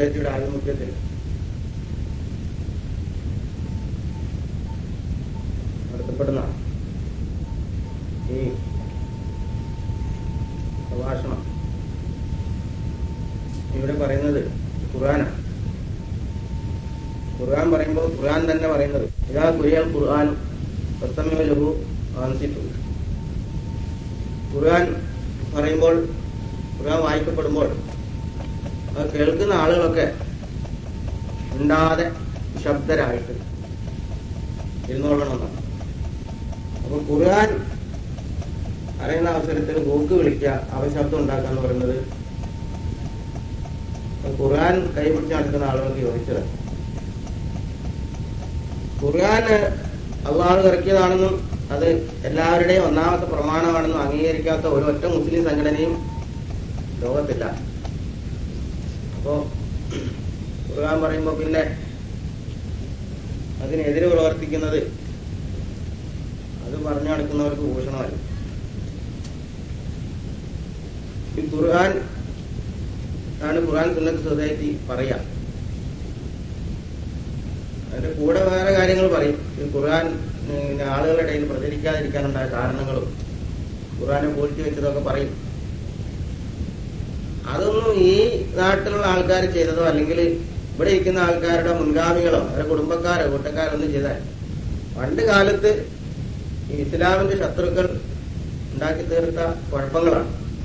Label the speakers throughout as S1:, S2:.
S1: സൊസൈറ്റിയുടെ ആഭിമുഖ്യത്തിൽ നടത്തപ്പെടുന്ന ഈ പ്രഭാഷണം ഇവിടെ പറയുന്നത് ഖുർആനാണ് ഖുർആൻ പറയുമ്പോൾ ഖുർആൻ തന്നെ പറയുന്നത് ഇതാ കുരിയൽ ഖുർആൻ പ്രത്തമ ലഘു ആൻസിട്ടു ഖുർആൻ പറയുമ്പോൾ ഖുർആൻ വായിക്കപ്പെടുമ്പോൾ അത് കേൾക്കുന്ന ആളുകളൊക്കെ ഉണ്ടാതെ ശബ്ദരായിട്ട് ഇരുന്നോളണമെന്നാണ് അപ്പൊ ഖുർആൻ അറിയുന്ന അവസരത്തിൽ മൂക്ക് വിളിക്കുക അവശബ്ദം ഉണ്ടാക്കുക എന്ന് പറയുന്നത് ഖുർആൻ കൈപിടിച്ച് നടക്കുന്ന ആളുകൾക്ക് യോജിച്ചത് ഖുർആൻ അള്ളാഹു ഇറക്കിയതാണെന്നും അത് എല്ലാവരുടെയും ഒന്നാമത്തെ പ്രമാണമാണെന്നും അംഗീകരിക്കാത്ത ഒരൊറ്റ മുസ്ലിം സംഘടനയും ലോകത്തില്ല അപ്പോ ഖുർആൻ പറയുമ്പോ പിന്നെ അതിനെതിരെ പ്രവർത്തിക്കുന്നത് അത് പറഞ്ഞു നടക്കുന്നവർക്ക് ഭൂഷണമല്ല ഈ ഖുർആൻ ആണ് ഖുർആൻ സുന്നത്ത് സൊസൈറ്റി പറയാ അതിന്റെ കൂടെ വേറെ കാര്യങ്ങൾ പറയും ഈ ഖുർആൻ പിന്നെ ആളുകളുടെ ഇടയിൽ പ്രചരിക്കാതിരിക്കാനുണ്ടായ കാരണങ്ങളും ഖുർആനെ പൂഴ്ത്തി വെച്ചതൊക്കെ പറയും അതൊന്നും ഈ നാട്ടിലുള്ള ആൾക്കാർ ചെയ്തതോ അല്ലെങ്കിൽ ഇവിടെ ഇരിക്കുന്ന ആൾക്കാരുടെ മുൻഗാമികളോ അവരുടെ കുടുംബക്കാരോ കൂട്ടക്കാരോ ഒന്നും ചെയ്താൽ പണ്ട് കാലത്ത് ഈ ഇസ്ലാമിന്റെ ശത്രുക്കൾ ഉണ്ടാക്കി തീർത്ത കുഴപ്പങ്ങളാണ്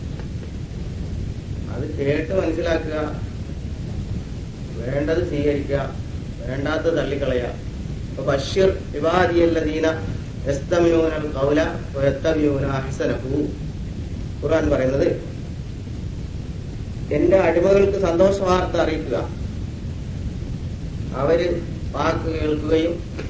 S1: അത് കേട്ട് മനസ്സിലാക്കുക വേണ്ടത് സ്വീകരിക്കുക വേണ്ടാത്തത് തള്ളിക്കളയുക ഇപ്പൊ ബഷീർ വിവാദിയല്ലദീന യസ്തമിയൂനൽ കൗല വയത്തമിയൂന അഹ്സനഹു ഖുർആൻ പറയുന്നത് എന്റെ അടിമകൾക്ക് സന്തോഷ വാർത്ത അറിയിക്കുക അവര് വാക്ക് കേൾക്കുകയും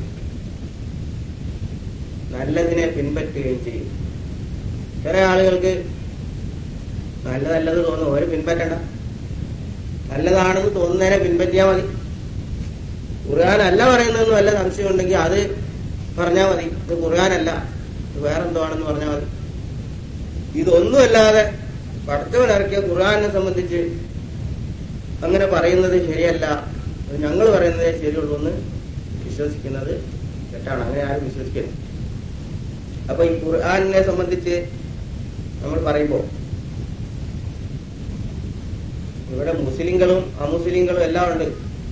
S1: നല്ലതിനെ പിൻപറ്റുകയും ചെയ്യും ചില ആളുകൾക്ക് നല്ല നല്ലത് തോന്നും ഒരു പിൻപറ്റണ്ട നല്ലതാണെന്ന് തോന്നുന്നതിനെ പിൻപറ്റിയാൽ മതി ഖുർആൻ അല്ല പറയുന്നതെന്ന് വല്ല സംശയം ഉണ്ടെങ്കിൽ അത് പറഞ്ഞാൽ മതി ഇത് ഖുർആനല്ല ഇത് വേറെന്തോ ആണെന്ന് പറഞ്ഞാൽ മതി ഇതൊന്നുമല്ലാതെ പടച്ചവൻ ഇറക്കിയ ഖുർആനെ സംബന്ധിച്ച് അങ്ങനെ പറയുന്നത് ശരിയല്ല അത് ഞങ്ങൾ പറയുന്നതേ ശരിയുള്ളൂ എന്ന് വിശ്വസിക്കുന്നത് തെറ്റാണ് അങ്ങനെ ആരും വിശ്വസിക്കരുത് അപ്പൊ ഈ ഖുർആനെ സംബന്ധിച്ച് നമ്മൾ പറയുമ്പോൾ ഇവിടെ മുസ്ലിങ്ങളും അമുസ്ലിങ്ങളും എല്ലാം ഉണ്ട്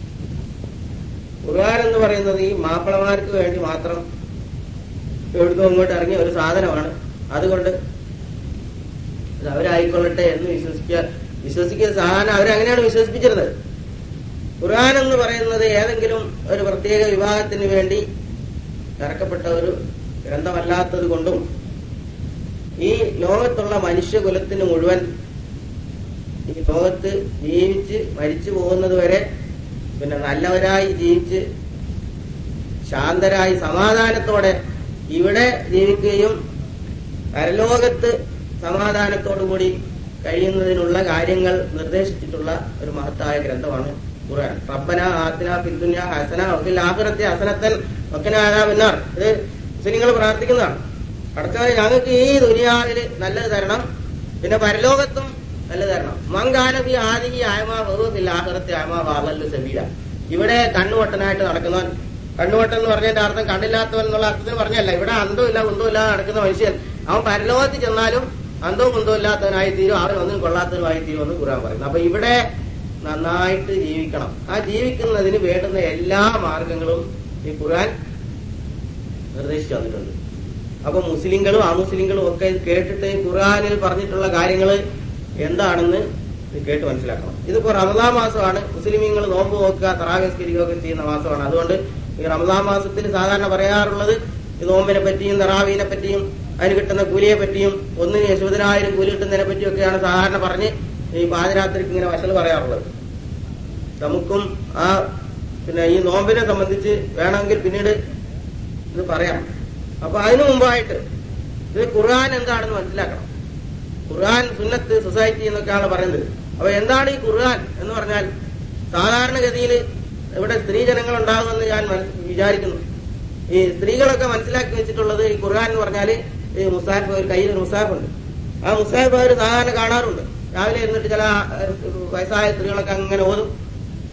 S1: ഖുർആൻ എന്ന് പറയുന്നത് ഈ മാപ്പിളമാർക്ക് വേണ്ടി മാത്രം എവിടുന്നോ ഇങ്ങോട്ട് ഇറങ്ങിയ ഒരു സാധനമാണ് അതുകൊണ്ട് അത് അവരായിക്കൊള്ളട്ടെ എന്ന് വിശ്വസിക്കുക വിശ്വസിക്കുന്ന സാധനം അവരങ്ങനെയാണ് വിശ്വസിപ്പിച്ചിരുന്നത് ഖുർആൻ എന്ന് പറയുന്നത് ഏതെങ്കിലും ഒരു പ്രത്യേക വിഭാഗത്തിന് വേണ്ടി ഇറക്കപ്പെട്ട ഒരു ഗ്രന്ഥമല്ലാത്തത് കൊണ്ടും ഈ ലോകത്തുള്ള മനുഷ്യകുലത്തിന് മുഴുവൻ ഈ ലോകത്ത് ജീവിച്ച് മരിച്ചു പോകുന്നത് വരെ പിന്നെ നല്ലവരായി ജീവിച്ച് ശാന്തരായി സമാധാനത്തോടെ ഇവിടെ ജീവിക്കുകയും പരലോകത്ത് സമാധാനത്തോടുകൂടി കഴിയുന്നതിനുള്ള കാര്യങ്ങൾ നിർദ്ദേശിച്ചിട്ടുള്ള ഒരു മഹത്തായ ഗ്രന്ഥമാണ് ഖുർആൻ റബ്ബന ആത്തിന ഫിദ്ദുനിയ ഹസന വഫിൽ ആഖിറത്തി ഹസനത്തൻ വഖിന അദാബന്നാർ ഇത് മുസ്ലിങ്ങൾ പ്രാർത്ഥിക്കുന്നതാണ് അടുത്തത് ഞങ്ങൾക്ക് ഈ ദുനിയാവിൽ നല്ലത് തരണം പിന്നെ പരലോകത്തും നല്ലത് തരണം മങ്കാനബി ആദിഹി ആയമാ ബഹുഫിൽ ആഖിറത്തി ആയമാ വാളല്ലു സബീല ഇവിടെ കണ്ണുവട്ടനായിട്ട് നടക്കുന്നവൻ കണ്ണുവട്ടൻ എന്ന് പറഞ്ഞതിന്റെ അർത്ഥം കണ്ണില്ലാത്തവൻ എന്നുള്ള അർത്ഥത്തിൽ പറഞ്ഞല്ല ഇവിടെ അന്തവും ഇല്ല കുന്തവും ഇല്ലാതെ നടക്കുന്ന മനുഷ്യൻ അവൻ പരലോകത്തിൽ ചെന്നാലും അന്തവും കുന്തവും ഇല്ലാത്തവനായി തീരും അവൻ ഒന്നും കൊള്ളാത്തവനുമായി തീരും എന്ന് ഖുർആൻ പറയുന്നു അപ്പൊ ഇവിടെ നന്നായിട്ട് ജീവിക്കണം ആ ജീവിക്കുന്നതിന് വേണ്ടുന്ന എല്ലാ മാർഗങ്ങളും ഈ ഖുർആൻ നിർദ്ദേശിച്ചു തന്നിട്ടുണ്ട് അപ്പൊ മുസ്ലിങ്ങളും അമുസ്ലിങ്ങളും ഒക്കെ ഇത് കേട്ടിട്ട് ഈ ഖുർആനിൽ പറഞ്ഞിട്ടുള്ള കാര്യങ്ങൾ എന്താണെന്ന് ഇത് കേട്ട് മനസ്സിലാക്കണം ഇതിപ്പോ റമദാൻ മാസമാണ് മുസ്ലിമീങ്ങൾ നോമ്പ് നോക്കുക തറാവിസ്കരിക്കുകയൊക്കെ ചെയ്യുന്ന മാസമാണ് അതുകൊണ്ട് ഈ റമദാൻ മാസത്തിൽ സാധാരണ പറയാറുള്ളത് ഈ നോമ്പിനെ പറ്റിയും തറാവീനെ പറ്റിയും അതിന് കിട്ടുന്ന കൂലിയെ പറ്റിയും ഒന്നിന് യശോധനായിരം കൂലി കിട്ടുന്നതിനെ പറ്റിയൊക്കെയാണ് സാധാരണ പറഞ്ഞ് ഈ പാതിരാത്രിക്ക് ഇങ്ങനെ വശൽ പറയാറുള്ളത് നമുക്കും ആ പിന്നെ ഈ നോമ്പിനെ സംബന്ധിച്ച് വേണമെങ്കിൽ പിന്നീട് ഇത് പറയാം അപ്പൊ അതിനു മുമ്പായിട്ട് ഇത് ഖുർആൻ എന്താണെന്ന് മനസ്സിലാക്കണം ഖുർആൻ സുന്നത്ത് സൊസൈറ്റി എന്നൊക്കെയാണ് പറയുന്നത് അപ്പൊ എന്താണ് ഈ ഖുർആൻ എന്ന് പറഞ്ഞാൽ സാധാരണഗതിയിൽ ഇവിടെ സ്ത്രീജനങ്ങൾ ഉണ്ടാകുമെന്ന് ഞാൻ മനസ് വിചാരിക്കുന്നു ഈ സ്ത്രീകളൊക്കെ മനസ്സിലാക്കി വെച്ചിട്ടുള്ളത് ഈ ഖുർആൻ എന്ന് പറഞ്ഞാല് ഈ മുസാഫ് ഒരു കയ്യിൽ ഒരു മുസാഫ് ഉണ്ട് ആ മുസാഫ് അവർ സാധാരണ കാണാറുണ്ട് രാവിലെ ഇരുന്നിട്ട് ചില ഏഹ്, വയസ്സായ സ്ത്രീകളൊക്കെ അങ്ങനെ ഓതും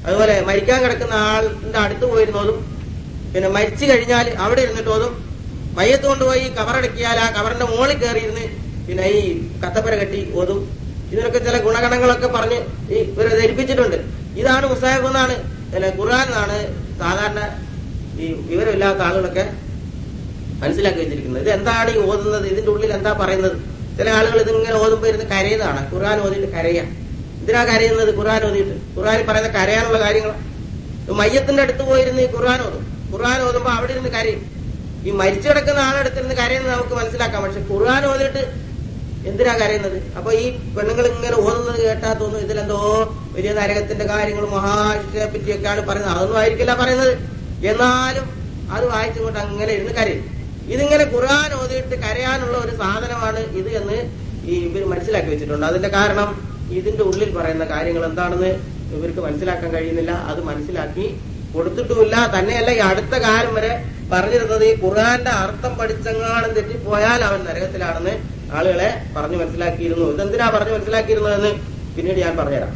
S1: അതുപോലെ മരിക്കാൻ കിടക്കുന്ന ആളിന്റെ അടുത്ത് പോയിരുന്നതും പിന്നെ മരിച്ചു കഴിഞ്ഞാൽ അവിടെ ഇരുന്നിട്ട് ഓതും മയ്യത്ത് കൊണ്ടുപോയി കവറടക്കിയാൽ ആ കവറിന്റെ മുകളിൽ കയറിയിരുന്ന് പിന്നെ ഈ കത്തപ്പര കെട്ടി ഓതും ഇതിനൊക്കെ ചില ഗുണഗണങ്ങളൊക്കെ പറഞ്ഞ് ഈ ഇവരെ ധരിപ്പിച്ചിട്ടുണ്ട് ഇതാണ് മുസാഹിബ് എന്നാണ് പിന്നെ ഖുർആൻ എന്നാണ് സാധാരണ ഈ വിവരമില്ലാത്ത ആളുകളൊക്കെ മനസ്സിലാക്കി വെച്ചിരിക്കുന്നത് ഇത് എന്താണ് ഈ ഓതുന്നത് ഇതിന്റെ ഉള്ളിൽ എന്താ പറയുന്നത് ചില ആളുകൾ ഇതിങ്ങനെ ഓതുമ്പോ ഇരുന്ന് കരയുന്നതാണ് ഖുർആൻ ഓതിയിട്ട് കരയാ എന്തിനാ കരയുന്നത് ഖുർആൻ ഓതിയിട്ട് ഖുർആൻ പറയുന്ന കരയാനുള്ള കാര്യങ്ങൾ മയ്യത്തിന്റെ അടുത്ത് പോയിരുന്ന് ഈ ഖുർആൻ ഓതും ഖുർആൻ ഓതുമ്പോ അവിടെ ഇരുന്ന് കരയും ഈ മരിച്ചു കിടക്കുന്ന ആളെടുത്തിരുന്ന് കരയുന്നത് നമുക്ക് മനസ്സിലാക്കാം പക്ഷെ ഖുർആൻ ഓതിയിട്ട് എന്തിനാ കരയുന്നത് അപ്പൊ ഈ പെണ്ണുങ്ങൾ ഇങ്ങനെ ഓതുന്നത് കേട്ടാ തോന്നുന്നു ഇതിലെന്തോ വലിയ നരകത്തിന്റെ കാര്യങ്ങൾ മഹാശിനെ പറ്റിയൊക്കെയാണ് പറയുന്നത് അതൊന്നും ആയിരിക്കില്ല പറയുന്നത് എന്നാലും അത് വായിച്ചുകൊണ്ട് അങ്ങനെ ഇരുന്ന് കരയും ഇതിങ്ങനെ ഖുർആൻ ഓതിയിട്ട് കരയാനുള്ള ഒരു സാധനമാണ് ഇത് എന്ന് ഈ ഇവർ മനസ്സിലാക്കി വെച്ചിട്ടുണ്ട് അതിന്റെ കാരണം ഇതിന്റെ ഉള്ളിൽ പറയുന്ന കാര്യങ്ങൾ എന്താണെന്ന് ഇവർക്ക് മനസ്സിലാക്കാൻ കഴിയുന്നില്ല അത് മനസ്സിലാക്കി കൊടുത്തിട്ടുമില്ല തന്നെയല്ല ഈ അടുത്ത കാലം വരെ പറഞ്ഞിരുന്നത് ഈ ഖുർആന്റെ അർത്ഥം പഠിച്ചെങ്ങാനും തെറ്റിപ്പോയാൽ അവൻ നരകത്തിലാണെന്ന് ആളുകളെ പറഞ്ഞു മനസ്സിലാക്കിയിരുന്നു ഇതെന്തിനാ പറഞ്ഞു മനസ്സിലാക്കിയിരുന്നതെന്ന് പിന്നീട് ഞാൻ പറഞ്ഞുതരാം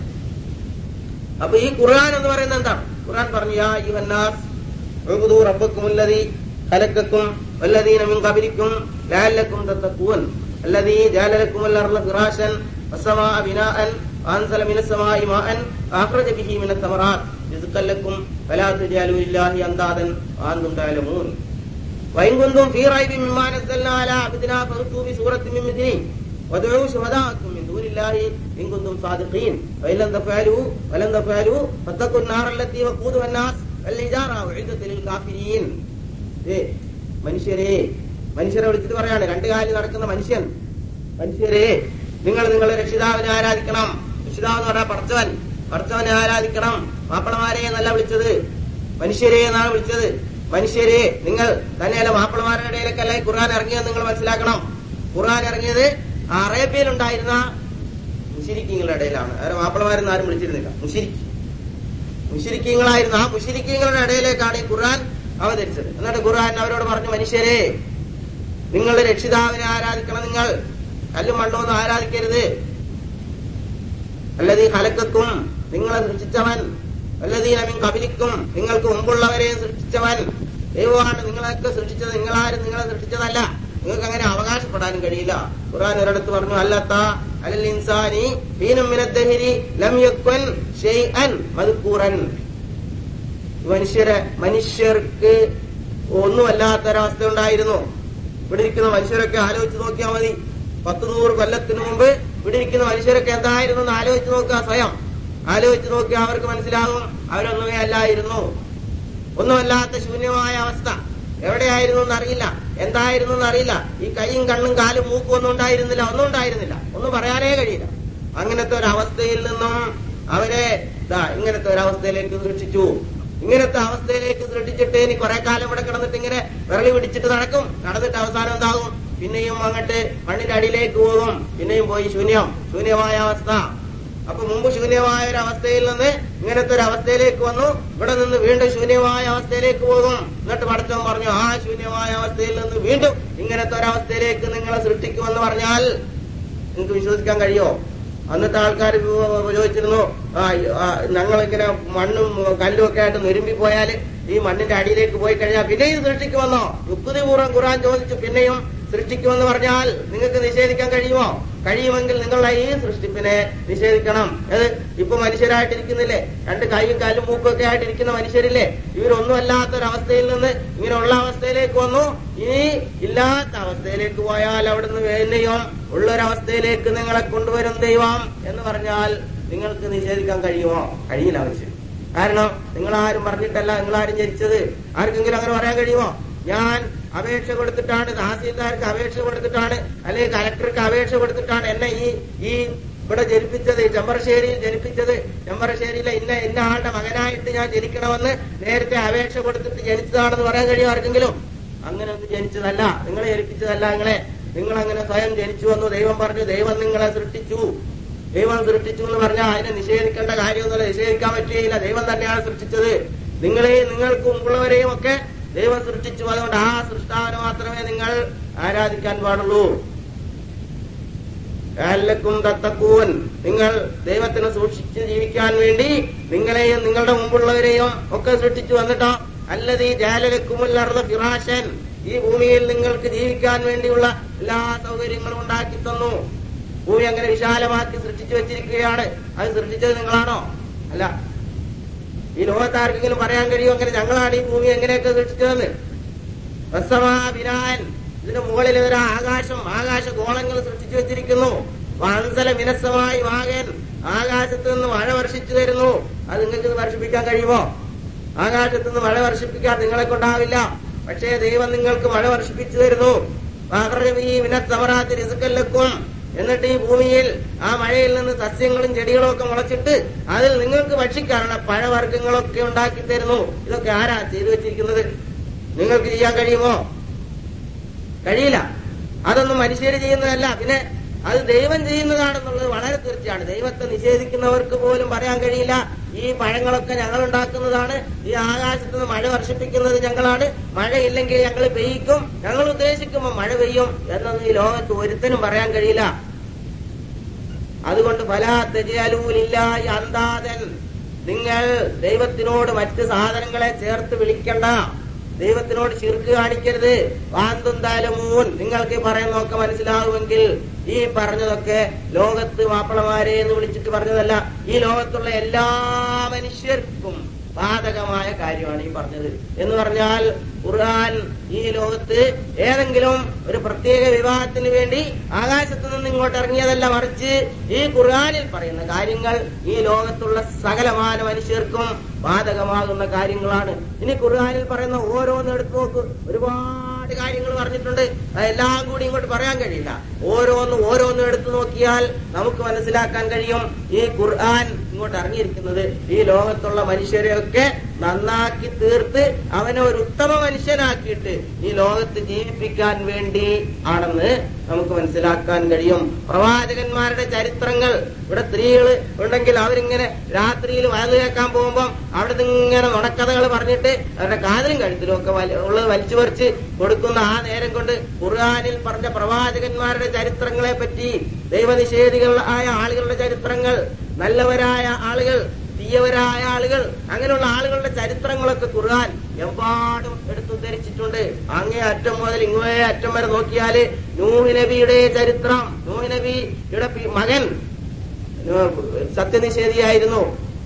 S1: അപ്പൊ ഈ ഖുർആൻ എന്ന് പറയുന്നത് എന്താണ് ഖുർആൻ പറഞ്ഞു യാ യുഹന്നാസ് ഉബ്ദു റബ്ബക്കുമുല്ലദീ ഖലഖക്കും വല്ലദീന മിൻ ഖബലിക്കും ലഅല്ലക്കും തത്തഖൂൻ الذي جعل لكم الأرض فراشا والسماء بناء وأنزل من السماء ماء وأخرج به من الثمرات رزقا لكم فلا تجعلوا لله أندادا وأنتم تعلمون وإن كنتم في ريب مما نزلنا على عبدنا فأتوا بسورة من مثله وادعوا شهداءكم من دون الله إن كنتم صادقين فإن لم تفعلوا ولم تفعلوا فاتقوا النار التي وقودها الناس والحجارة أعدت للكافرين ഏ മനുഷ്യരെ മനുഷ്യരെ വിളിച്ചിട്ട് പറയാണ് രണ്ടു കാലിൽ നടക്കുന്ന മനുഷ്യൻ മനുഷ്യരെ നിങ്ങൾ നിങ്ങളുടെ രക്ഷിതാവിനെ ആരാധിക്കണം രക്ഷിതാവ് എന്ന് പറഞ്ഞാൽ പടച്ചവൻ പടച്ചവനെ ആരാധിക്കണം മാപ്പിളമാരെ എന്നല്ല വിളിച്ചത് മനുഷ്യരെ എന്നാണ് വിളിച്ചത് മനുഷ്യരെ നിങ്ങൾ തന്നെയല്ല മാപ്പിളമാരുടെ ഇടയിലേക്കല്ല ഈ ഖുർആൻ ഇറങ്ങിയത് നിങ്ങൾ മനസ്സിലാക്കണം ഖുർആൻ ഇറങ്ങിയത് അറേബ്യയിലുണ്ടായിരുന്ന മുഷിരിക്കങ്ങളുടെ ഇടയിലാണ് അവരെ മാപ്പിളമാരെന്ന് ആരും വിളിച്ചിരുന്നില്ല മുഷിരിക്ക് മുഷിരിക്കങ്ങളായിരുന്ന ആ മുഷിരിക്കങ്ങളുടെ ഇടയിലേക്കാണ് ഈ ഖുർആൻ അവതരിച്ചത് എന്നിട്ട് ഖുർആൻ അവരോട് പറഞ്ഞു മനുഷ്യരെ നിങ്ങളുടെ രക്ഷിതാവിനെ ആരാധിക്കണം നിങ്ങൾ കല്ലും മണ്ണൊന്നും ആരാധിക്കരുത് അല്ലതീ കലക്കക്കും നിങ്ങളെ സൃഷ്ടിച്ചവൻ അല്ലതീ നമിൻ കബിലിക്കും നിങ്ങൾക്ക് മുമ്പുള്ളവരെയും സൃഷ്ടിച്ചവൻ ദൈവമാണ് നിങ്ങളെയൊക്കെ സൃഷ്ടിച്ചത് നിങ്ങളാരും നിങ്ങളെ സൃഷ്ടിച്ചതല്ല നിങ്ങൾക്ക് അങ്ങനെ അവകാശപ്പെടാനും കഴിയില്ല ഖുർആൻ ഒരിടത്ത് പറഞ്ഞു അല്ലത്ത അലൽ ഇൻസാനി ഹീനം മിനദ്ദഹിരി ലം യക്വൻ ഷൈഅൻ മദ്കൂറൻ മനുഷ്യരെ മനുഷ്യർക്ക് ഒന്നുമല്ലാത്തൊരവസ്ഥ ഉണ്ടായിരുന്നു ഇവിടെ ഇരിക്കുന്ന മനുഷ്യരൊക്കെ ആലോചിച്ച് നോക്കിയാൽ മതി പത്ത് നൂറ് കൊല്ലത്തിന് മുമ്പ് ഇവിടെ ഇരിക്കുന്ന മനുഷ്യരൊക്കെ എന്തായിരുന്നു എന്ന് ആലോചിച്ച് നോക്കുക സ്വയം ആലോചിച്ച് നോക്കിയാൽ അവർക്ക് മനസ്സിലാകും അവരൊന്നുമേ അല്ലായിരുന്നു ഒന്നുമല്ലാത്ത ശൂന്യമായ അവസ്ഥ എവിടെയായിരുന്നു എന്നറിയില്ല എന്തായിരുന്നു എന്നറിയില്ല ഈ കൈയും കണ്ണും കാലും മൂക്കും ഒന്നും ഉണ്ടായിരുന്നില്ല ഒന്നും ഉണ്ടായിരുന്നില്ല ഒന്നും പറയാനേ കഴിയില്ല അങ്ങനത്തെ ഒരു അവസ്ഥയിൽ നിന്നും അവരെ ദാ ഇങ്ങനത്തെ ഒരു അവസ്ഥയിലേക്ക് സൃഷ്ടിച്ചു ഇങ്ങനത്തെ അവസ്ഥയിലേക്ക് സൃഷ്ടിച്ചിട്ട് ഇനി കുറെ കാലം ഇവിടെ കിടന്നിട്ട് ഇങ്ങനെ വിരളി പിടിച്ചിട്ട് നടക്കും നടന്നിട്ട് അവസാനം എന്താകും പിന്നെയും അങ്ങോട്ട് മണ്ണിന്റെ അടിയിലേക്ക് പോകും പിന്നെയും പോയി ശൂന്യം ശൂന്യമായ അവസ്ഥ അപ്പൊ മുമ്പ് ശൂന്യമായ ഒരു അവസ്ഥയിൽ നിന്ന് ഇങ്ങനത്തെ ഒരു അവസ്ഥയിലേക്ക് വന്നു ഇവിടെ നിന്ന് വീണ്ടും ശൂന്യമായ അവസ്ഥയിലേക്ക് പോകും എന്നിട്ട് പടച്ചവൻ പറഞ്ഞു ആ ശൂന്യമായ അവസ്ഥയിൽ നിന്ന് വീണ്ടും ഇങ്ങനത്തെ ഒരു അവസ്ഥയിലേക്ക് നിങ്ങളെ സൃഷ്ടിക്കുമെന്ന് പറഞ്ഞാൽ നിങ്ങൾക്ക് വിശ്വസിക്കാൻ കഴിയോ അന്നത്തെ ആൾക്കാർ ചോദിച്ചിരുന്നു ആ, ആ, ഞങ്ങളിങ്ങനെ മണ്ണും കല്ലും ഒക്കെ ആയിട്ട് നുരുമ്പി പോയാൽ ഈ മണ്ണിന്റെ അടിയിലേക്ക് പോയി കഴിഞ്ഞാൽ പിന്നെയും സൃഷ്ടിക്കുമെന്നോ യുക്തിപൂർവ്വം ഖുറാൻ ചോദിച്ചു പിന്നെയും സൃഷ്ടിക്കുമെന്ന് പറഞ്ഞാൽ നിങ്ങൾക്ക് നിഷേധിക്കാൻ കഴിയുമോ കഴിയുമെങ്കിൽ നിങ്ങളുടെ ഈ സൃഷ്ടിപ്പിനെ നിഷേധിക്കണം അത് ഇപ്പൊ മനുഷ്യരായിട്ടിരിക്കുന്നില്ലേ രണ്ട് കൈയും കാലും മൂക്കും ഒക്കെ ആയിട്ടിരിക്കുന്ന മനുഷ്യരില്ലേ ഇവരൊന്നും അല്ലാത്തൊരവസ്ഥയിൽ നിന്ന് ഇങ്ങനെയുള്ള അവസ്ഥയിലേക്ക് വന്നു ഇനി ഇല്ലാത്ത അവസ്ഥയിലേക്ക് പോയാൽ അവിടുന്ന് പിന്നെയും ഉള്ളൊരവസ്ഥയിലേക്ക് നിങ്ങളെ കൊണ്ടുവരും ദൈവം എന്ന് പറഞ്ഞാൽ നിങ്ങൾക്ക് നിഷേധിക്കാൻ കഴിയുമോ കഴിയില്ല മനുഷ്യൻ കാരണം നിങ്ങളാരും പറഞ്ഞിട്ടല്ല നിങ്ങളാരും ജനിച്ചത് ആർക്കെങ്കിലും അങ്ങനെ പറയാൻ കഴിയുമോ ഞാൻ അപേക്ഷ കൊടുത്തിട്ടാണ് തഹസീൽദാർക്ക് അപേക്ഷ കൊടുത്തിട്ടാണ് അല്ലെങ്കിൽ കലക്ടർക്ക് അപേക്ഷ കൊടുത്തിട്ടാണ് എന്നെ ഈ ഈ ഇവിടെ ജനിപ്പിച്ചത് ചെമ്പറശ്ശേരിയിൽ ജനിപ്പിച്ചത് ചെമ്പറശ്ശേരിയിലെ ഇന്ന ഇന്ന ആളുടെ മകനായിട്ട് ഞാൻ ജനിക്കണമെന്ന് നേരത്തെ അപേക്ഷ കൊടുത്തിട്ട് ജനിച്ചതാണെന്ന് പറയാൻ കഴിയും ആർക്കെങ്കിലും അങ്ങനെ ഒന്നും ജനിച്ചതല്ല നിങ്ങളെ ജനിപ്പിച്ചതല്ല നിങ്ങളെ നിങ്ങൾ അങ്ങനെ സ്വയം ജനിച്ചു വന്നു ദൈവം പറഞ്ഞു ദൈവം നിങ്ങളെ സൃഷ്ടിച്ചു ദൈവം സൃഷ്ടിച്ചു എന്ന് പറഞ്ഞാൽ അതിനെ നിഷേധിക്കേണ്ട കാര്യമൊന്നുമില്ല നിഷേധിക്കാൻ പറ്റുകയില്ല ദൈവം തന്നെയാണ് സൃഷ്ടിച്ചത് നിങ്ങളെയും നിങ്ങൾക്ക് മുമ്പുള്ളവരെയും ഒക്കെ ദൈവം സൃഷ്ടിച്ചു അതുകൊണ്ട് ആ സൃഷ്ടാവിനെ മാത്രമേ നിങ്ങൾ ആരാധിക്കാൻ പാടുള്ളൂ ലഅല്ലക്കും തത്തക്കൂൻ നിങ്ങൾ ദൈവത്തിനെ സൂക്ഷിച്ച് ജീവിക്കാൻ വേണ്ടി നിങ്ങളെയും നിങ്ങളുടെ മുമ്പുള്ളവരെയും ഒക്കെ സൃഷ്ടിച്ചു വന്നിട്ടോ അല്ലതീ ജാലലക്കുമുല്ലർന്ന ഫിറാശൻ ഈ ഭൂമിയിൽ നിങ്ങൾക്ക് ജീവിക്കാൻ വേണ്ടിയുള്ള എല്ലാ സൗകര്യങ്ങളും ഉണ്ടാക്കി തന്നു ഭൂമി അങ്ങനെ വിശാലമാക്കി സൃഷ്ടിച്ചു വെച്ചിരിക്കുകയാണ് അത് സൃഷ്ടിച്ചത് നിങ്ങളാണോ അല്ല ഈ ലോകത്ത് ആർക്കെങ്കിലും പറയാൻ കഴിയും അങ്ങനെ ഞങ്ങളാണ് ഈ ഭൂമി എങ്ങനെയൊക്കെ സൃഷ്ടിച്ചതെന്ന് റസമാ ബിനാൻ ഇതിന് മുകളിൽ ഒരു ആകാശം ആകാശ ഗോളങ്ങൾ സൃഷ്ടിച്ചു വെച്ചിരിക്കുന്നു വൻസല വിനസമായി വാകൻ ആകാശത്ത് നിന്ന് മഴ വർഷിച്ചു തരുന്നു അത് നിങ്ങൾക്ക് ഇത് വർഷിപ്പിക്കാൻ കഴിയുമോ ആകാശത്ത് നിന്ന് മഴ വർഷിപ്പിക്കാൻ നിങ്ങളെ കൊണ്ടാവില്ല പക്ഷേ ദൈവം നിങ്ങൾക്ക് മഴ വർഷിപ്പിച്ചു തരുന്നു ഈ വിനസമറാത്ത് രിസുക്കല്ലക്കും എന്നിട്ട് ഈ ഭൂമിയിൽ ആ മഴയിൽ നിന്ന് സസ്യങ്ങളും ചെടികളും ഒക്കെ മുളച്ചിട്ട് അതിൽ നിങ്ങൾക്ക് ഭക്ഷിക്കാനുള്ള പഴവർഗ്ഗങ്ങളൊക്കെ ഉണ്ടാക്കി തരുന്നു ഇതൊക്കെ ആരാ ചെയ്തു വെച്ചിരിക്കുന്നത് നിങ്ങൾക്ക് ചെയ്യാൻ കഴിയുമോ കഴിയില്ല അതൊന്നും മനുഷ്യര് ചെയ്യുന്നതല്ല പിന്നെ അത് ദൈവം ചെയ്യുന്നതാണെന്നുള്ളത് വളരെ തീർച്ചയാണ് ദൈവത്തെ നിഷേധിക്കുന്നവർക്ക് പോലും പറയാൻ കഴിയില്ല ഈ പഴങ്ങളൊക്കെ ഞങ്ങൾ ഉണ്ടാക്കുന്നതാണ് ഈ ആകാശത്ത് നിന്ന് മഴ വർഷിപ്പിക്കുന്നത് ഞങ്ങളാണ് മഴയില്ലെങ്കിൽ ഞങ്ങൾ പെയ്യിക്കും ഞങ്ങൾ ഉദ്ദേശിക്കുമ്പോൾ മഴ പെയ്യും എന്നൊന്നും ഈ ലോകത്ത് ഒരുത്തനും പറയാൻ കഴിയില്ല അതുകൊണ്ട് ഫലാത്തജലൂലില്ല അന്താതൻ നിങ്ങൾ ദൈവത്തിനോട് മറ്റ് സാധനങ്ങളെ ചേർത്ത് വിളിക്കണ്ട ദൈവത്തിനോട് ചിർക്ക് കാണിക്കരുത് വാന്തുന്താലമൂൻ നിങ്ങൾക്ക് പറയുന്നതൊക്കെ മനസ്സിലാവുമെങ്കിൽ ഈ പറഞ്ഞതൊക്കെ ലോകത്ത് മാപ്പിളമാരെ എന്ന് വിളിച്ചിട്ട് പറഞ്ഞതല്ല ഈ ലോകത്തുള്ള എല്ലാ മനുഷ്യർക്കും ബാധകമായ കാര്യമാണ് ഈ പറഞ്ഞത് എന്ന് പറഞ്ഞാൽ ഖുർആൻ ഈ ലോകത്ത് ഏതെങ്കിലും ഒരു പ്രത്യേക വിവാഹത്തിന് വേണ്ടി ആകാശത്ത് നിന്ന് ഇങ്ങോട്ട് ഇറങ്ങിയതല്ല മറിച്ച് ഈ ഖുർആനിൽ പറയുന്ന കാര്യങ്ങൾ ഈ ലോകത്തുള്ള സകലമാന മനുഷ്യർക്കും ബാധകമാകുന്ന കാര്യങ്ങളാണ് ഇനി ഖുർആനിൽ പറയുന്ന ഓരോന്ന് എടുത്തു നോക്ക് ഒരുപാട് കാര്യങ്ങൾ പറഞ്ഞിട്ടുണ്ട് അതെല്ലാം കൂടി ഇങ്ങോട്ട് പറയാൻ കഴിയില്ല ഓരോന്ന് ഓരോന്ന് എടുത്തു നോക്കിയാൽ നമുക്ക് മനസ്സിലാക്കാൻ കഴിയും ഈ ഖുർആൻ ഇങ്ങോട്ട് ഇറങ്ങിയിരിക്കുന്നത് ഈ ലോകത്തുള്ള മനുഷ്യരെയൊക്കെ നന്നാക്കി തീർത്ത് അവനെ ഒരു ഉത്തമ മനുഷ്യനാക്കിയിട്ട് ഈ ലോകത്ത് ജീവിപ്പിക്കാൻ വേണ്ടി ആണെന്ന് നമുക്ക് മനസ്സിലാക്കാൻ കഴിയും പ്രവാചകന്മാരുടെ ചരിത്രങ്ങൾ ഇവിടെ സ്ത്രീകൾ ഉണ്ടെങ്കിൽ അവരിങ്ങനെ രാത്രിയിൽ വയല് കേൾക്കാൻ പോകുമ്പോൾ അവിടെ ഇങ്ങനെ നുണക്കഥകൾ പറഞ്ഞിട്ട് അവരുടെ കാതിലും കഴുത്തിലും ഒക്കെ വലി- ഉള്ളത് വലിച്ചു പറിച്ച് കൊടുക്കുന്ന ആ നേരം കൊണ്ട് ഖുർആാനിൽ പറഞ്ഞ പ്രവാചകന്മാരുടെ ചരിത്രങ്ങളെ പറ്റി ദൈവനിഷേധികൾ ആയ ആളുകളുടെ ചരിത്രങ്ങൾ നല്ലവരായ ആളുകൾ തീയവരായ ആളുകൾ അങ്ങനെയുള്ള ആളുകളുടെ ചരിത്രങ്ങളൊക്കെ ഖുർആൻ എമ്പാടും എടുത്തുദ്ധരിച്ചിട്ടുണ്ട് അങ്ങേ അറ്റം മുതൽ ഇങ്ങേ അറ്റം വരെ നോക്കിയാല് നൂഹ് നബിയുടെ ചരിത്രം നൂഹ് നബിയുടെ പി- മകൻ ഏഹ്, സത്യനിഷേധിയായിരുന്നു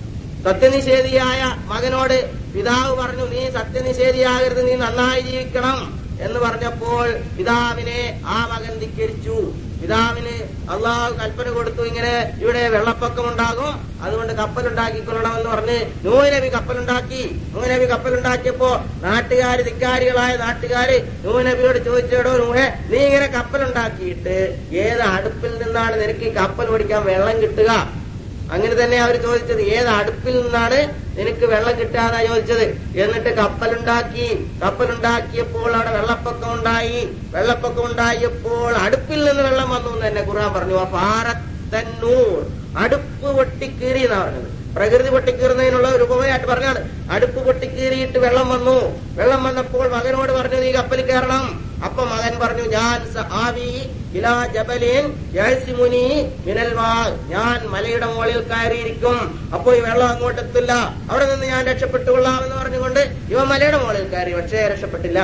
S1: സത്യനിഷേധിയായ മകനോട് പിതാവ് പറഞ്ഞു നീ സത്യനിഷേധിയാകരുത് നീ നന്നായി ജീവിക്കണം എന്ന് പറഞ്ഞപ്പോൾ പിതാവിനെ ആ മകൻ ധിക്കരിച്ചു പിതാവിന് അള്ളാഹു കൽപ്പന കൊടുത്തു ഇങ്ങനെ ഇവിടെ വെള്ളപ്പൊക്കം ഉണ്ടാകും അതുകൊണ്ട് കപ്പലുണ്ടാക്കിക്കൊള്ളണം എന്ന് പറഞ്ഞ് നൂഹ് നബി കപ്പലുണ്ടാക്കി നൂഹ് നബി കപ്പലുണ്ടാക്കിയപ്പോ നാട്ടുകാര് ധിക്കാരികളായ നാട്ടുകാര് നൂഹ് നബിയോട് ചോദിച്ചേടോ നൂഹെ നീ ഇങ്ങനെ കപ്പലുണ്ടാക്കിയിട്ട് ഏത് അടുപ്പിൽ നിന്നാണ് നിനക്ക് ഈ കപ്പൽ ഓടിക്കാൻ വെള്ളം കിട്ടുക അങ്ങനെ തന്നെ അവർ ചോദിച്ചത് ഏത് അടുപ്പിൽ നിന്നാണ് നിനക്ക് വെള്ളം കിട്ടാന്നാ ചോദിച്ചത് എന്നിട്ട് കപ്പലുണ്ടാക്കി കപ്പലുണ്ടാക്കിയപ്പോൾ അവിടെ വെള്ളപ്പൊക്കം ഉണ്ടായി വെള്ളപ്പൊക്കം ഉണ്ടായപ്പോൾ അടുപ്പിൽ നിന്ന് വെള്ളം വന്നു എന്ന് തന്നെ ഖുർആൻ പറഞ്ഞു ഫാറത്തന്നൂർ അടുപ്പ് പൊട്ടിക്കീറി എന്നാ പറഞ്ഞത് പ്രകൃതി പൊട്ടിക്കീറുന്നതിനുള്ള ഒരു ഉപമയായിട്ട് പറഞ്ഞാണ് അടുപ്പ് പൊട്ടിക്കീറിയിട്ട് വെള്ളം വന്നു വെള്ളം വന്നപ്പോൾ മകനോട് പറഞ്ഞു നീ കപ്പലിൽ കയറണം അപ്പൊ മകൻ പറഞ്ഞു ഞാൻ സ- ആവി ഇലാ ജബലിൻ യഹ്സിമുനി മിനൽ മാ ഞാൻ മലയുടെ മുകളിൽ കയറിയിരിക്കും അപ്പോ ഈ വെള്ളം അങ്ങോട്ട് എത്തില്ല അവിടെ നിന്ന് ഞാൻ രക്ഷപ്പെട്ടുകൊള്ളാം എന്ന് പറഞ്ഞുകൊണ്ട് ഇവ മലയുടെ മുകളിൽ കയറി പക്ഷേ രക്ഷപ്പെട്ടില്ല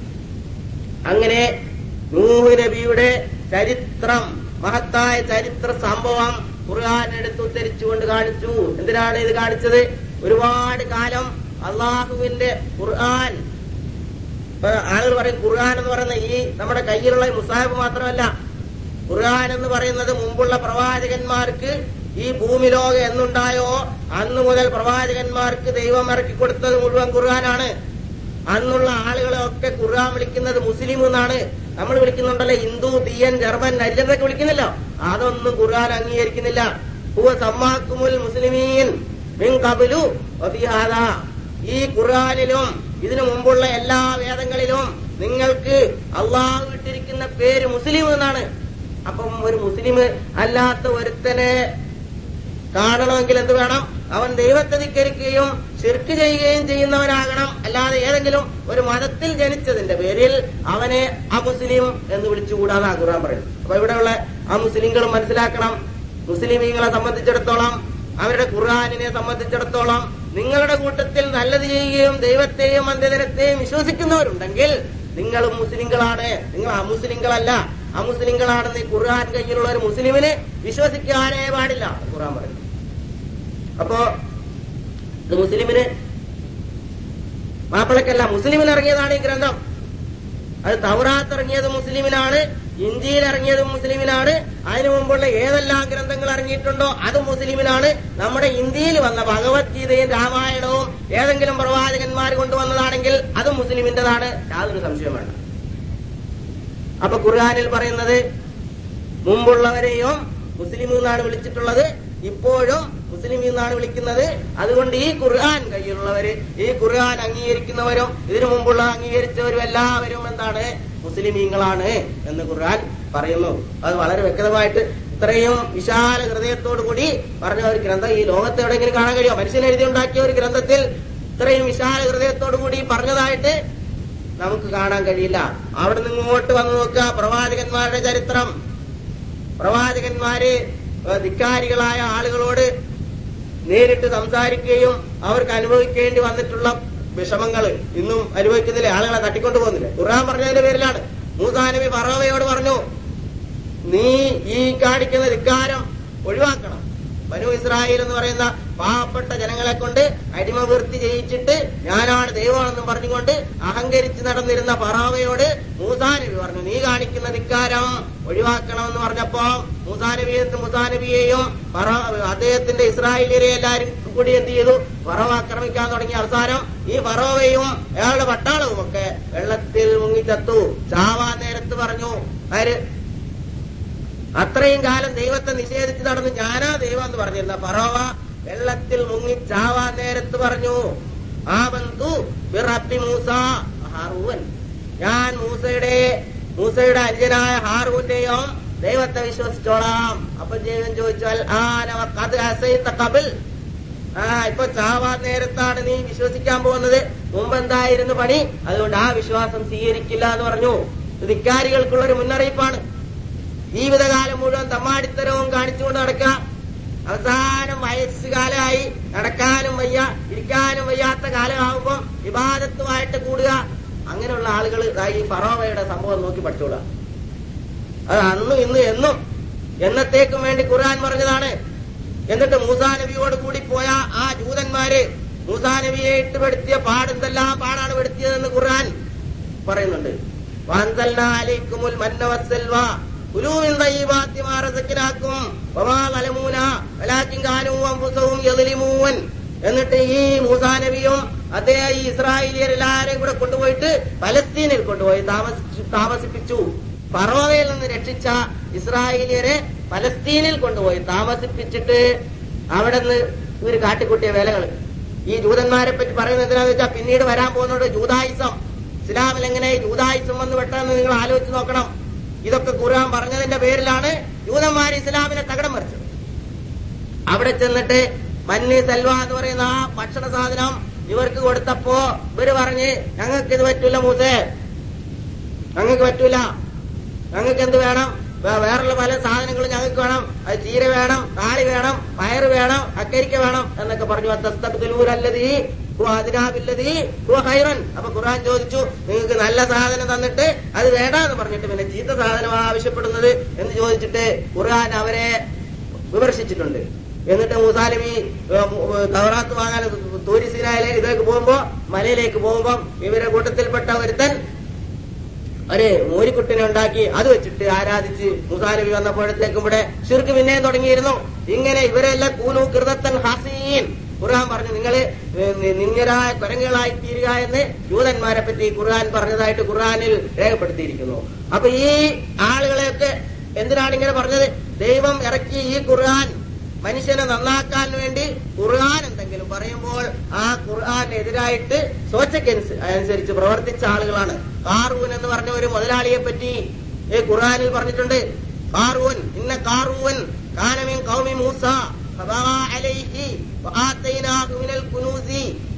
S1: അങ്ങനെ നൂഹ് നബിയുടെ ചരിത്രം മഹത്തായ ചരിത്ര സംഭവം ഖുർആൻ എടുത്ത് ഉദ്ധരിച്ചുകൊണ്ട് കാണിച്ചു എന്തിനാണ് ഇത് കാണിച്ചത് ഒരുപാട് കാലം അള്ളാഹുവിന്റെ ഖുർആൻ ഇപ്പൊ ആളുകൾ പറയും ഖുർആൻ എന്ന് പറയുന്ന ഈ നമ്മുടെ കയ്യിലുള്ള ഈ മുസാഹിബ് മാത്രമല്ല ഖുർആൻ എന്ന് പറയുന്നത് മുമ്പുള്ള പ്രവാചകന്മാർക്ക് ഈ ഭൂമിലോകം എന്നുണ്ടായോ അന്ന് മുതൽ പ്രവാചകന്മാർക്ക് ദൈവം ഇറക്കി കൊടുത്തത് മുഴുവൻ ഖുർആനാണ് അന്നുള്ള ആളുകളെ ഒക്കെ ഖുർആൻ വിളിക്കുന്നത് മുസ്ലിം എന്നാണ് നമ്മൾ വിളിക്കുന്നുണ്ടല്ലോ ഹിന്ദു തീയൻ ജർമ്മൻ നരിജനൊക്കെ വിളിക്കുന്നില്ലോ അതൊന്നും ഖുർആൻ അംഗീകരിക്കുന്നില്ല ഹുവ സമ്മാക്കുമുൽ മുസ്ലിമീൻ മിൻ ഖബ്ലു വഫി ഹാദാ ഈ ഖുർആനിലും ഇതിനു മുമ്പുള്ള എല്ലാ വേദങ്ങളിലും നിങ്ങൾക്ക് അള്ളാഹു ഇട്ടിരിക്കുന്ന പേര് മുസ്ലിം എന്നാണ് അപ്പം ഒരു മുസ്ലിം അല്ലാത്ത ഒരുത്തനെ കാണണമെങ്കിൽ എന്ത് വേണം അവൻ ദൈവത്തെ ധിക്കരിക്കുകയും ശിർക്ക് ചെയ്യുകയും ചെയ്യുന്നവനാകണം അല്ലാതെ ഏതെങ്കിലും ഒരു മതത്തിൽ ജനിച്ചതിന്റെ പേരിൽ അവനെ അമുസ്ലിം എന്ന് വിളിച്ചുകൂടാന്നാ ഖുർആൻ പറയുന്നത് അപ്പൊ ഇവിടെയുള്ള ആ മുസ്ലിങ്ങളും മനസ്സിലാക്കണം മുസ്ലിമീങ്ങളെ സംബന്ധിച്ചിടത്തോളം അവരുടെ ഖുർആാനിനെ സംബന്ധിച്ചിടത്തോളം നിങ്ങളുടെ കൂട്ടത്തിൽ നല്ലത് ചെയ്യുകയും ദൈവത്തെയും അന്ത്യദിനത്തെയും വിശ്വസിക്കുന്നവരുണ്ടെങ്കിൽ നിങ്ങളും മുസ്ലിങ്ങളാണ് നിങ്ങൾ അമുസ്ലിങ്ങളല്ല അമുസ്ലിങ്ങളാണെന്ന് ഈ ഖുർആൻ കയ്യിലുള്ള ഒരു മുസ്ലിമിന് വിശ്വസിക്കാനേ പാടില്ല ഖുർആൻ പറയുന്നു അപ്പോ ഇത് മുസ്ലിമിന് മാപ്പിളക്കല്ല മുസ്ലിമിന് ഇറങ്ങിയതാണ് ഈ ഗ്രന്ഥം അത് തൗറാത്ത് ഇറങ്ങിയത് മുസ്ലിമിനാണ് ഇഞ്ചിയിൽ ഇറങ്ങിയത് മുസ്ലിമിനാണ് അതിനു മുമ്പുള്ള ഏതെല്ലാം ഗ്രന്ഥങ്ങൾ ഇറങ്ങിയിട്ടുണ്ടോ അത് മുസ്ലിമിനാണ് നമ്മുടെ ഇന്ത്യയിൽ വന്ന ഭഗവത്ഗീതയും രാമായണവും ഏതെങ്കിലും പ്രവാചകന്മാർ കൊണ്ടുവന്നതാണെങ്കിൽ അത് മുസ്ലിമിന്റേതാണ് യാതൊരു സംശയം വേണ്ട അപ്പൊ ഖുർആാനിൽ പറയുന്നത് മുമ്പുള്ളവരെയും മുസ്ലിം എന്നാണ് വിളിച്ചിട്ടുള്ളത് ഇപ്പോഴും മുസ്ലിം എന്നാണ് വിളിക്കുന്നത് അതുകൊണ്ട് ഈ ഖുർആൻ കയ്യിലുള്ളവര് ഈ ഖുർആൻ അംഗീകരിക്കുന്നവരും ഇതിനു മുമ്പുള്ള അംഗീകരിച്ചവരും എല്ലാവരും എന്താണ് മുസ്ലിമീങ്ങളാണ് എന്ന് ഖുർആൻ പറയുന്നു അത് വളരെ വ്യക്തമായിട്ട് ഇത്രയും വിശാല ഹൃദയത്തോടു കൂടി പറഞ്ഞ ഒരു ഗ്രന്ഥം ഈ ലോകത്ത് എവിടെയെങ്കിലും കാണാൻ കഴിയുമോ മനുഷ്യൻ എഴുതി ഉണ്ടാക്കിയ ഒരു ഗ്രന്ഥത്തിൽ ഇത്രയും വിശാല ഹൃദയത്തോടു കൂടി പറഞ്ഞതായിട്ട് നമുക്ക് കാണാൻ കഴിയില്ല അവിടെ നിന്ന് ഇങ്ങോട്ട് വന്നു നോക്കുക പ്രവാചകന്മാരുടെ ചരിത്രം പ്രവാചകന്മാര് ഏഹ്, ധിക്കാരികളായ ആളുകളോട് നേരിട്ട് സംസാരിക്കുകയും അവർക്ക് അനുഭവിക്കേണ്ടി വന്നിട്ടുള്ള വിഷമങ്ങൾ ഇന്നും അനുഭവിക്കുന്നില്ലേ ആളുകളെ തട്ടിക്കൊണ്ടു പോകുന്നില്ലേ ഖുർആൻ പറഞ്ഞതിന്റെ പേരിലാണ് മൂസാ നബി ഫറോവയോട് പറഞ്ഞു നീ ഈ കാണിക്കുന്ന ധിക്കാരം ഒഴിവാക്കണം ബനു ഇസ്രായേൽ എന്ന് പറയുന്ന പാവപ്പെട്ട ജനങ്ങളെ കൊണ്ട് അടിമവൃത്തി ചെയ്യിച്ചിട്ട് ഞാനാണ് ദൈവമാണെന്നും പറഞ്ഞുകൊണ്ട് അഹങ്കരിച്ച് നടന്നിരുന്ന ഫറാവയോട് മൂസാനബി പറഞ്ഞു നീ കാണിക്കുന്ന ധിക്കാരം ഒഴിവാക്കണമെന്ന് പറഞ്ഞപ്പോ മൂസാനബി മുസാനബിയെയും ഫറ- അദ്ദേഹത്തിന്റെ ഇസ്രായേലിയരെ എല്ലാരും കൂടി എന്ത് ചെയ്തു ഫറവ ആക്രമിക്കാൻ തുടങ്ങിയ അവസാനം ഈ ഫറോവയും അയാളുടെ പട്ടാളവും ഒക്കെ വെള്ളത്തിൽ മുങ്ങിച്ചത്തു ചാവാൻ നേരത്ത് പറഞ്ഞു ആര് അത്രയും കാലം ദൈവത്തെ നിഷേധിച്ച് നടന്ന് ഞാനാ ദൈവം എന്ന് പറഞ്ഞിരുന്ന ഫറോവ വെള്ളത്തിൽ മുങ്ങി ചാവാൻ നേരത്ത് പറഞ്ഞു ആ ബന്ധു ബിറബി മൂസ ഹാറൂവൻ ഞാൻ മൂസയുടെ മൂസയുടെ അനുജനായ ഹാറൂന്റെയും ദൈവത്തെ വിശ്വസിച്ചോളാം അപ്പൊ ദൈവം ചോദിച്ചാൽ ആനവ കത് അസൈത്ത കബിൽ ആ ഇപ്പൊ ചാവാൻ നേരത്താണ് നീ വിശ്വസിക്കാൻ പോകുന്നത് മുമ്പ് എന്തായിരുന്നു പണി അതുകൊണ്ട് ആ വിശ്വാസം സ്വീകരിക്കില്ല എന്ന് പറഞ്ഞു ഇത് ധിക്കാരികൾക്കുള്ള ഒരു മുന്നറിയിപ്പാണ് ജീവിതകാലം മുഴുവൻ തമ്മാടിത്തരവും കാണിച്ചുകൊണ്ട് നടക്കുക അവസാനം വയസ്സുകാലമായി നടക്കാനും വയ്യ ഇരിക്കാനും വയ്യാത്ത കാലമാകുമ്പോൾ വിവാദത്തുമായിട്ട് കൂടുക അങ്ങനെയുള്ള ആളുകൾ ഈ ഫറോവയുടെ സംഭവം നോക്കി പഠിച്ചോളുക അത് അന്നും ഇന്നും എന്നും എന്നത്തേക്കും വേണ്ടി ഖുർആൻ പറഞ്ഞതാണ് എന്നിട്ട് മൂസാ നബിയോട് കൂടി പോയ ആ ജൂതന്മാര് മൂസാ നബിയെ ഇട്ടുപെടുത്തിയ പാടെന്തെല്ലാം പാടാണ് പെടുത്തിയതെന്ന് ഖുർആൻ പറയുന്നുണ്ട് വാന്തൽനാ അലൈക്കുമുൽ മന്ന വസ്സൽവ കുലൂ മിൻ തയ്യിബാത്തി മാ റസഖ്നാക്കും വമാ ളലമൂന വലാകിൻ കാനൂ അൻഫുസഹും യദ്ലിമൂൻ എന്നിട്ട് ഈ മൂസാ നബിയും അദ്ദേഹം ഈ ഇസ്രായേലിയരെല്ലാരെയും കൂടെ കൊണ്ടുപോയിട്ട് പലസ്തീനിൽ കൊണ്ടുപോയി താമസിച്ചു താമസിപ്പിച്ചു ഫറോവയിൽ നിന്ന് രക്ഷിച്ച ഇസ്രായേലിയരെ പലസ്തീനിൽ കൊണ്ടുപോയി താമസിപ്പിച്ചിട്ട് അവിടെ നിന്ന് ഇവർ കാട്ടിക്കൂട്ടിയ വേലകൾ ഈ ജൂതന്മാരെ പറ്റി പറയുന്നത് എന്തിനാന്ന് വെച്ചാൽ പിന്നീട് വരാൻ പോകുന്നത് ജൂതായുസം ഇസ്ലാമിൽ എങ്ങനെ ജൂതായുസം വന്ന് പെട്ടെന്ന് നിങ്ങൾ ആലോചിച്ച് നോക്കണം ഇതൊക്കെ ഖുർആൻ പറഞ്ഞതിന്റെ പേരിലാണ് ജൂതന്മാർ ഇസ്ലാമിനെ തകടം മറിച്ചത് അവിടെ ചെന്നിട്ട് മന്നി സൽവ എന്ന് പറയുന്ന ആ ഭക്ഷണ സാധനം ഇവർക്ക് കൊടുത്തപ്പോ ഇവര് പറഞ്ഞ് ഞങ്ങൾക്ക് ഇത് പറ്റൂല മൂസേ ഞങ്ങൾക്ക് പറ്റൂല ഞങ്ങൾക്ക് എന്ത് വേണം വേ- വേറുള്ള പല സാധനങ്ങളും ഞങ്ങൾക്ക് വേണം അത് ചീര വേണം താളി വേണം പയറ് വേണം അക്കരിക്ക വേണം എന്നൊക്കെ പറഞ്ഞു തസ്തബ്ദുലൂരല്ലതീ അതിനാബില്ലതീ ഹൈറൻ അപ്പൊ ഖുർആൻ ചോദിച്ചു നിങ്ങൾക്ക് നല്ല സാധനം തന്നിട്ട് അത് വേണ്ട എന്ന് പറഞ്ഞിട്ട് പിന്നെ ചീത്ത സാധനം ആവശ്യപ്പെടുന്നത് എന്ന് ചോദിച്ചിട്ട് ഖുർആൻ അവരെ വിമർശിച്ചിട്ടുണ്ട് എന്നിട്ട് മൂസാനബി തവറാത്ത് വാങ്ങാൻ തൂരിസീനായാലെ ഇതിലേക്ക് പോകുമ്പോ മലയിലേക്ക് പോകുമ്പോ ഇവരെ കൂട്ടത്തിൽപ്പെട്ട ഒരുത്തൻ ഒരു മൂരിക്കുട്ടിനെ ഉണ്ടാക്കി അത് വെച്ചിട്ട് ആരാധിച്ച് മുസാനബി വന്നപ്പോഴത്തേക്കും ഇവിടെ ഷിർക്ക് പിന്നെയും തുടങ്ങിയിരുന്നു ഇങ്ങനെ ഇവരെല്ലാം കൂനു കൃതത്തൻ ഹസീൻ ഖുർആൻ പറഞ്ഞു നിങ്ങൾ നിന്യരായ കുരങ്ങുകളായി തീരുക എന്ന് ജൂതന്മാരെ പറ്റി ഖുർആൻ പറഞ്ഞതായിട്ട് ഖുർആനിൽ രേഖപ്പെടുത്തിയിരിക്കുന്നു അപ്പൊ ഈ ആളുകളെയൊക്കെ എന്തിനാണ് ഇങ്ങനെ പറഞ്ഞത് ദൈവം ഇറക്കി ഈ ഖുർആൻ മനുഷ്യനെ നന്നാക്കാൻ വേണ്ടി ഖുർആൻ എന്തെങ്കിലും പറയുമ്പോൾ ആ ഖുർആനെതിരായിട്ട് സ്വച്ഛക്കനുസ അനുസരിച്ച് പ്രവർത്തിച്ച ആളുകളാണ് കാറൂൻ എന്ന് പറഞ്ഞ ഒരു മുതലാളിയെ പറ്റി ഈ ഖുർആനിൽ പറഞ്ഞിട്ടുണ്ട് കാറൂൻ ഇന്ന കാറൂൻ കാനമിൻ കൗമി മൂസ فبغى عليه وآتيناه من الكنوز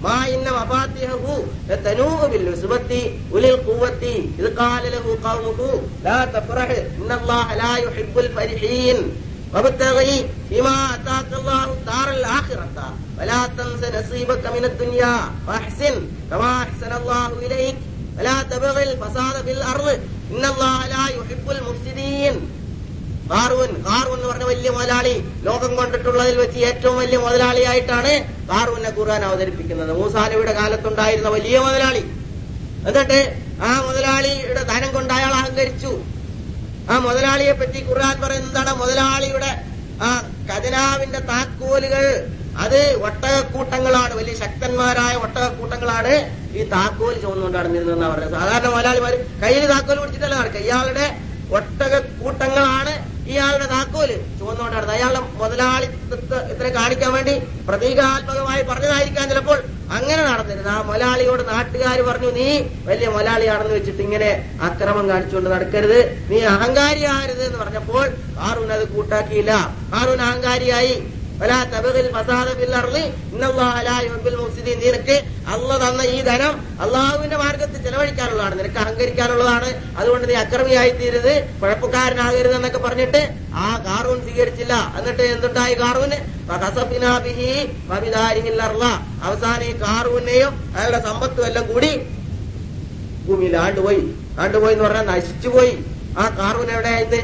S1: മാ ഇന്ന മഫാത്തിഹു ലതനൂഉ ബിൽ ഉസ്ബത്തി ഉലിൽ ഖുവത്തി ഇത് ഖാല ലഹു ഖൗമുഹു ലാ തഫറഹ് ഇന്നല്ലാഹ ലാ യുഹിബ്ബുൽ ഫരിഹീൻ وابتغي فيما اتاك الله الدار الاخره ولا تنس نصيبك من الدنيا واحسن كما احسن الله اليك ولا تبغ الفساد في الارض ان الله لا يحب المفسدين കാറൂൻ കാറൂൻ എന്ന് പറഞ്ഞ വലിയ മുതലാളി ലോകം കൊണ്ടിട്ടുള്ളതിൽ വെച്ച് ഏറ്റവും വലിയ മുതലാളിയായിട്ടാണ് കാറൂനെ ഖുർആൻ അവതരിപ്പിക്കുന്നത് മൂസാനബിയുടെ കാലത്തുണ്ടായിരുന്ന വലിയ മുതലാളി എന്നിട്ട് ആ മുതലാളിയുടെ ധനം കൊണ്ട് അയാൾ അഹങ്കരിച്ചു ആ മുതലാളിയെ പറ്റി ഖുർആൻ പറയുന്നത് എന്താണ് മുതലാളിയുടെ ആ ഖജനാവിന്റെ താക്കോലുകൾ അത് ഒട്ടകക്കൂട്ടങ്ങളാണ് വലിയ ശക്തന്മാരായ ഒട്ടകക്കൂട്ടങ്ങളാണ് ഈ താക്കോൽ ചുമന്നുകൊണ്ട് നടന്നിരുന്നതെന്നാണ് പറയുന്നത് സാധാരണ മുതലാളിമാർ കയ്യിൽ താക്കോൽ പിടിച്ചിട്ടല്ല നടക്കുക ഇയാളുടെ ഒട്ടകക്കൂട്ടങ്ങളാണ് ഇയാളുടെ താക്കോല് ചുവന്നുകൊണ്ട് നടന്നത് അയാളുടെ മുതലാളിത്തത്തെ കാണിക്കാൻ വേണ്ടി പ്രതീകാത്മകമായി പറഞ്ഞതായിരിക്കാം ചിലപ്പോൾ അങ്ങനെ നടന്നിരുന്നു ആ മുതലാളിയോട് നാട്ടുകാർ പറഞ്ഞു നീ വലിയ മുതലാളിയാണെന്ന് വെച്ചിട്ട് ഇങ്ങനെ അക്രമം കാണിച്ചുകൊണ്ട് നടക്കരുത് നീ അഹങ്കാരിയാകരുത് എന്ന് പറഞ്ഞപ്പോൾ ഹാറൂൻ അത് കൂട്ടാക്കിയില്ല ഹാറൂൻ അഹങ്കാരിയായി വലാ തബഗിൽ ഫസാദ ഫിൽ അർളി ഇന്നല്ലാഹ ലാ യുഹിബ്ബുൽ മുഫ്സിദീൻ നിനക്ക് അള്ളാഹ് തന്ന ഈ ധനം അള്ളാഹുവിന്റെ മാർഗത്തിൽ ചെലവഴിക്കാനുള്ളതാണ് നിനക്ക് അഹങ്കരിക്കാനുള്ളതാണ് അതുകൊണ്ട് നീ അക്രമിയായി തീരരുത് കുഴപ്പക്കാരനാകരുത് എന്നൊക്കെ പറഞ്ഞിട്ട് ആ കാറൂൻ സ്വീകരിച്ചില്ല എന്നിട്ട് എന്തുണ്ടായി കാറൂന് ഫഖസഫ്നാ ബിഹി വബിദാരിഹിൽ അർള അവസാനം ഈ കാറൂനെയും അയാളുടെ സമ്പത്തും എല്ലാം കൂടി ഭൂമിയിൽ ആണ്ടുപോയി ആണ്ടുപോയി എന്ന് പറഞ്ഞാൽ നശിച്ചുപോയി ആ കാറൂൻ എവിടെയായത്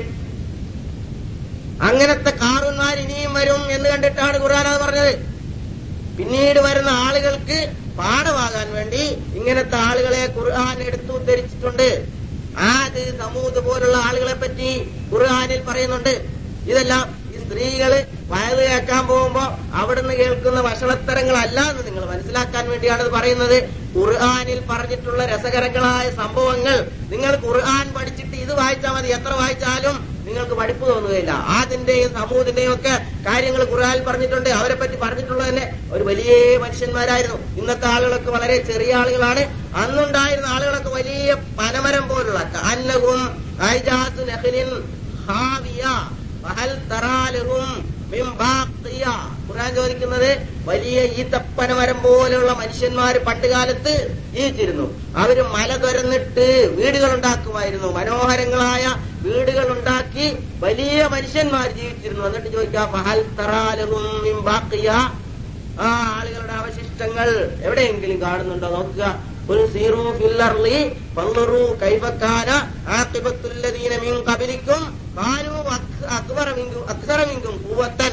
S1: അങ്ങനത്തെ കാറുന്മാർ ഇനിയും വരും എന്ന് കണ്ടിട്ടാണ് ഖുർആൻ അത് പറഞ്ഞത് പിന്നീട് വരുന്ന ആളുകൾക്ക് പാഠമാകാൻ വേണ്ടി ഇങ്ങനത്തെ ആളുകളെ ഖുർആൻ എടുത്തു ഉദ്ധരിച്ചിട്ടുണ്ട് ആദ് സമൂത് പോലുള്ള ആളുകളെ പറ്റി ഖുർആനിൽ പറയുന്നുണ്ട് ഇതെല്ലാം ഈ സ്ത്രീകള് വയത് കേൾക്കാൻ പോകുമ്പോ അവിടുന്ന് കേൾക്കുന്ന വഷളത്തരങ്ങളല്ല എന്ന് നിങ്ങൾ മനസ്സിലാക്കാൻ വേണ്ടിയാണ് ഇത് പറയുന്നത് ഖുർആനിൽ പറഞ്ഞിട്ടുള്ള രസകരങ്ങളായ സംഭവങ്ങൾ നിങ്ങൾ ഖുർആൻ പഠിച്ചിട്ട് ഇത് വായിച്ചാൽ മതി എത്ര വായിച്ചാലും നിങ്ങൾക്ക് പഠിപ്പ് തോന്നുകയില്ല ആദിന്റെയും സമൂഹത്തിന്റെയും ഒക്കെ കാര്യങ്ങൾ ഖുർആനിൽ പറഞ്ഞിട്ടുണ്ട് അവരെ പറ്റി പറഞ്ഞിട്ടുള്ളത് തന്നെ ഒരു വലിയ മനുഷ്യന്മാരായിരുന്നു ഇന്നത്തെ ആളുകളൊക്കെ വളരെ ചെറിയ ആളുകളാണ് അന്നുണ്ടായിരുന്ന ആളുകളൊക്കെ വലിയ പനമരം പോലുള്ള അന്നവും ഹാവിയ വഹൽ തറാലഹും മിൻ ബാഖിയ. ഖുർആൻ ചോദിക്കുന്നത് വലിയ ഈത്തപ്പനമരം പോലെയുള്ള മനുഷ്യന്മാര് പണ്ടുകാലത്ത് ജീവിച്ചിരുന്നു അവര് മല തുരന്നിട്ട് വീടുകൾ ഉണ്ടാക്കുമായിരുന്നു മനോഹരങ്ങളായ വീടുകൾ ഉണ്ടാക്കി വലിയ മനുഷ്യന്മാർ ജീവിച്ചിരുന്നു എന്നിട്ട് ചോദിക്കാം ഫഹൽ തറാലഹും മിൻ ബാഖിയ. ആ ആളുകളുടെ അവശിഷ്ടങ്ങൾ എവിടെയെങ്കിലും കാണുന്നുണ്ടോ നോക്കുക ഒരു സീറു ഫില്ലർലി പന്നുറു കൈഫക്കാന ആഖിബത്തുല്ലദീന മിൻ ഖബലിക്കും കാനു അക്ബറ മിങ്കും അക്സറ മിങ്കും കൂവത്തൻ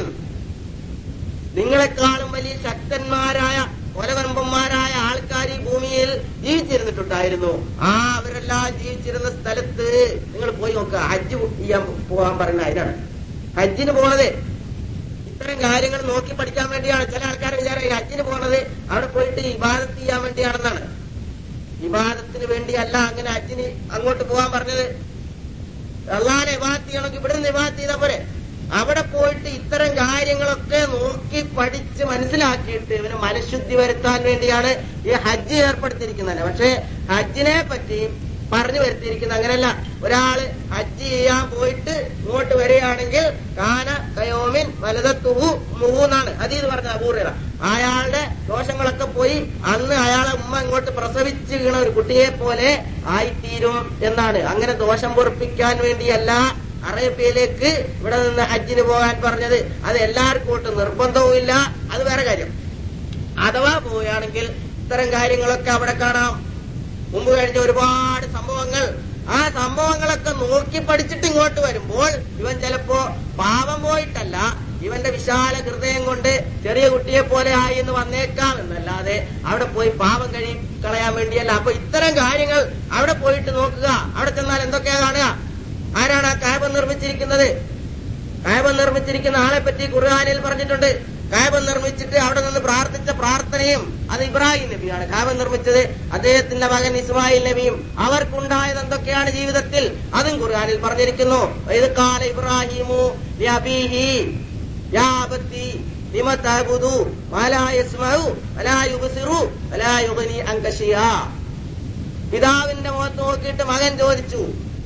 S1: നിങ്ങളെക്കാളും വലിയ ശക്തന്മാരായ കൊലകമ്പന്മാരായ ആൾക്കാർ ഈ ഭൂമിയിൽ ജീവിച്ചിരുന്നിട്ടുണ്ടായിരുന്നു ആ അവരെല്ലാം ജീവിച്ചിരുന്ന സ്ഥലത്ത് നിങ്ങൾ പോയി നോക്കുക ഹജ്ജ് ചെയ്യാൻ പോകാൻ പറയുന്ന അതിനാണ് ഹജ്ജിന് പോണത് ഇത്തരം കാര്യങ്ങൾ നോക്കി പഠിക്കാൻ വേണ്ടിയാണ് ചില ആൾക്കാർ വിചാരം ഈ ഹജ്ജിന് പോണത് അവിടെ പോയിട്ട് ഇബാദത്ത് ചെയ്യാൻ വേണ്ടിയാണെന്നാണ് വിവാദത്തിന് വേണ്ടിയല്ല അങ്ങനെ ഹജ്ജിന് അങ്ങോട്ട് പോകാൻ പറഞ്ഞത് അള്ളാനെ ഇബാദത്ത് ചെയ്യണമെങ്കിൽ ഇവിടെ നിന്ന് ഇബാദത്ത് ചെയ്താൽ പോരെ അവിടെ പോയിട്ട് ഇത്തരം കാര്യങ്ങളൊക്കെ നോക്കി പഠിച്ച് മനസ്സിലാക്കിയിട്ട് ഇവന് മനഃശുദ്ധി വരുത്താൻ വേണ്ടിയാണ് ഈ ഹജ്ജ് ഏർപ്പെടുത്തിയിരിക്കുന്നത് പക്ഷേ ഹജ്ജിനെ പറ്റി പറഞ്ഞു വരുത്തിയിരിക്കുന്ന അങ്ങനല്ല ഒരാള് ഹജ്ജ് ചെയ്യാൻ പോയിട്ട് ഇങ്ങോട്ട് വരികയാണെങ്കിൽ കാന കയോമിൻ വലതത്തുഹു മൂന്നാണ് അതീത് പറഞ്ഞ അപൂർവ അയാളുടെ ദോഷങ്ങളൊക്കെ പോയി അന്ന് അയാളെ ഉമ്മ ഇങ്ങോട്ട് പ്രസവിച്ച് വീണ ഒരു കുട്ടിയെ പോലെ ആയിത്തീരും എന്നാണ് അങ്ങനെ ദോഷം പൊറപ്പിക്കാൻ വേണ്ടിയല്ല അറേബ്യയിലേക്ക് ഇവിടെ നിന്ന് ഹജ്ജിന് പോകാൻ പറഞ്ഞത് അത് എല്ലാവർക്കും ഒട്ട് നിർബന്ധവുമില്ല അത് വേറെ കാര്യം അഥവാ പോവുകയാണെങ്കിൽ ഇത്തരം കാര്യങ്ങളൊക്കെ അവിടെ കാണാം മുമ്പ് കഴിഞ്ഞ ഒരുപാട് സംഭവങ്ങൾ ആ സംഭവങ്ങളൊക്കെ നോക്കി പഠിച്ചിട്ട് ഇങ്ങോട്ട് വരുമ്പോൾ ഇവൻ ചിലപ്പോ പാവം പോയിട്ടല്ല ഇവന്റെ വിശാല ഹൃദയം കൊണ്ട് ചെറിയ കുട്ടിയെ പോലെ ആയി എന്ന് വന്നേക്കാം എന്നല്ലാതെ അവിടെ പോയി പാവം കഴി കളയാൻ വേണ്ടിയല്ല അപ്പൊ ഇത്തരം കാര്യങ്ങൾ അവിടെ പോയിട്ട് നോക്കുക അവിടെ ചെന്നാൽ എന്തൊക്കെയാ കാണുക ആരാണ് ആ കായബം നിർമ്മിച്ചിരിക്കുന്നത് കായബം നിർമ്മിച്ചിരിക്കുന്ന ആളെ പറ്റി ഖുർആാനിൽ പറഞ്ഞിട്ടുണ്ട് കായബം നിർമ്മിച്ചിട്ട് അവിടെ നിന്ന് പ്രാർത്ഥിച്ച പ്രാർത്ഥനയും അത് ഇബ്രാഹിം നബിയാണ് കായബം നിർമ്മിച്ചത് അദ്ദേഹത്തിന്റെ മകൻ ഇസ്മായിൽ നബിയും അവർക്കുണ്ടായത് എന്തൊക്കെയാണ് ജീവിതത്തിൽ അതും ഖുർആാനിൽ പറഞ്ഞിരിക്കുന്നു ഇത് കാല ഇബ്രാഹിമു യബീഹി യാ അബത്തി ലിമ തഅബുദു മാ ലാ യസ്മഉ വലാ യുബ്സിറു വലാ യുഗ്നി അൻക ശൈആ പിതാവിന്റെ മുഖത്ത് നോക്കിയിട്ട് മകൻ ചോദിച്ചു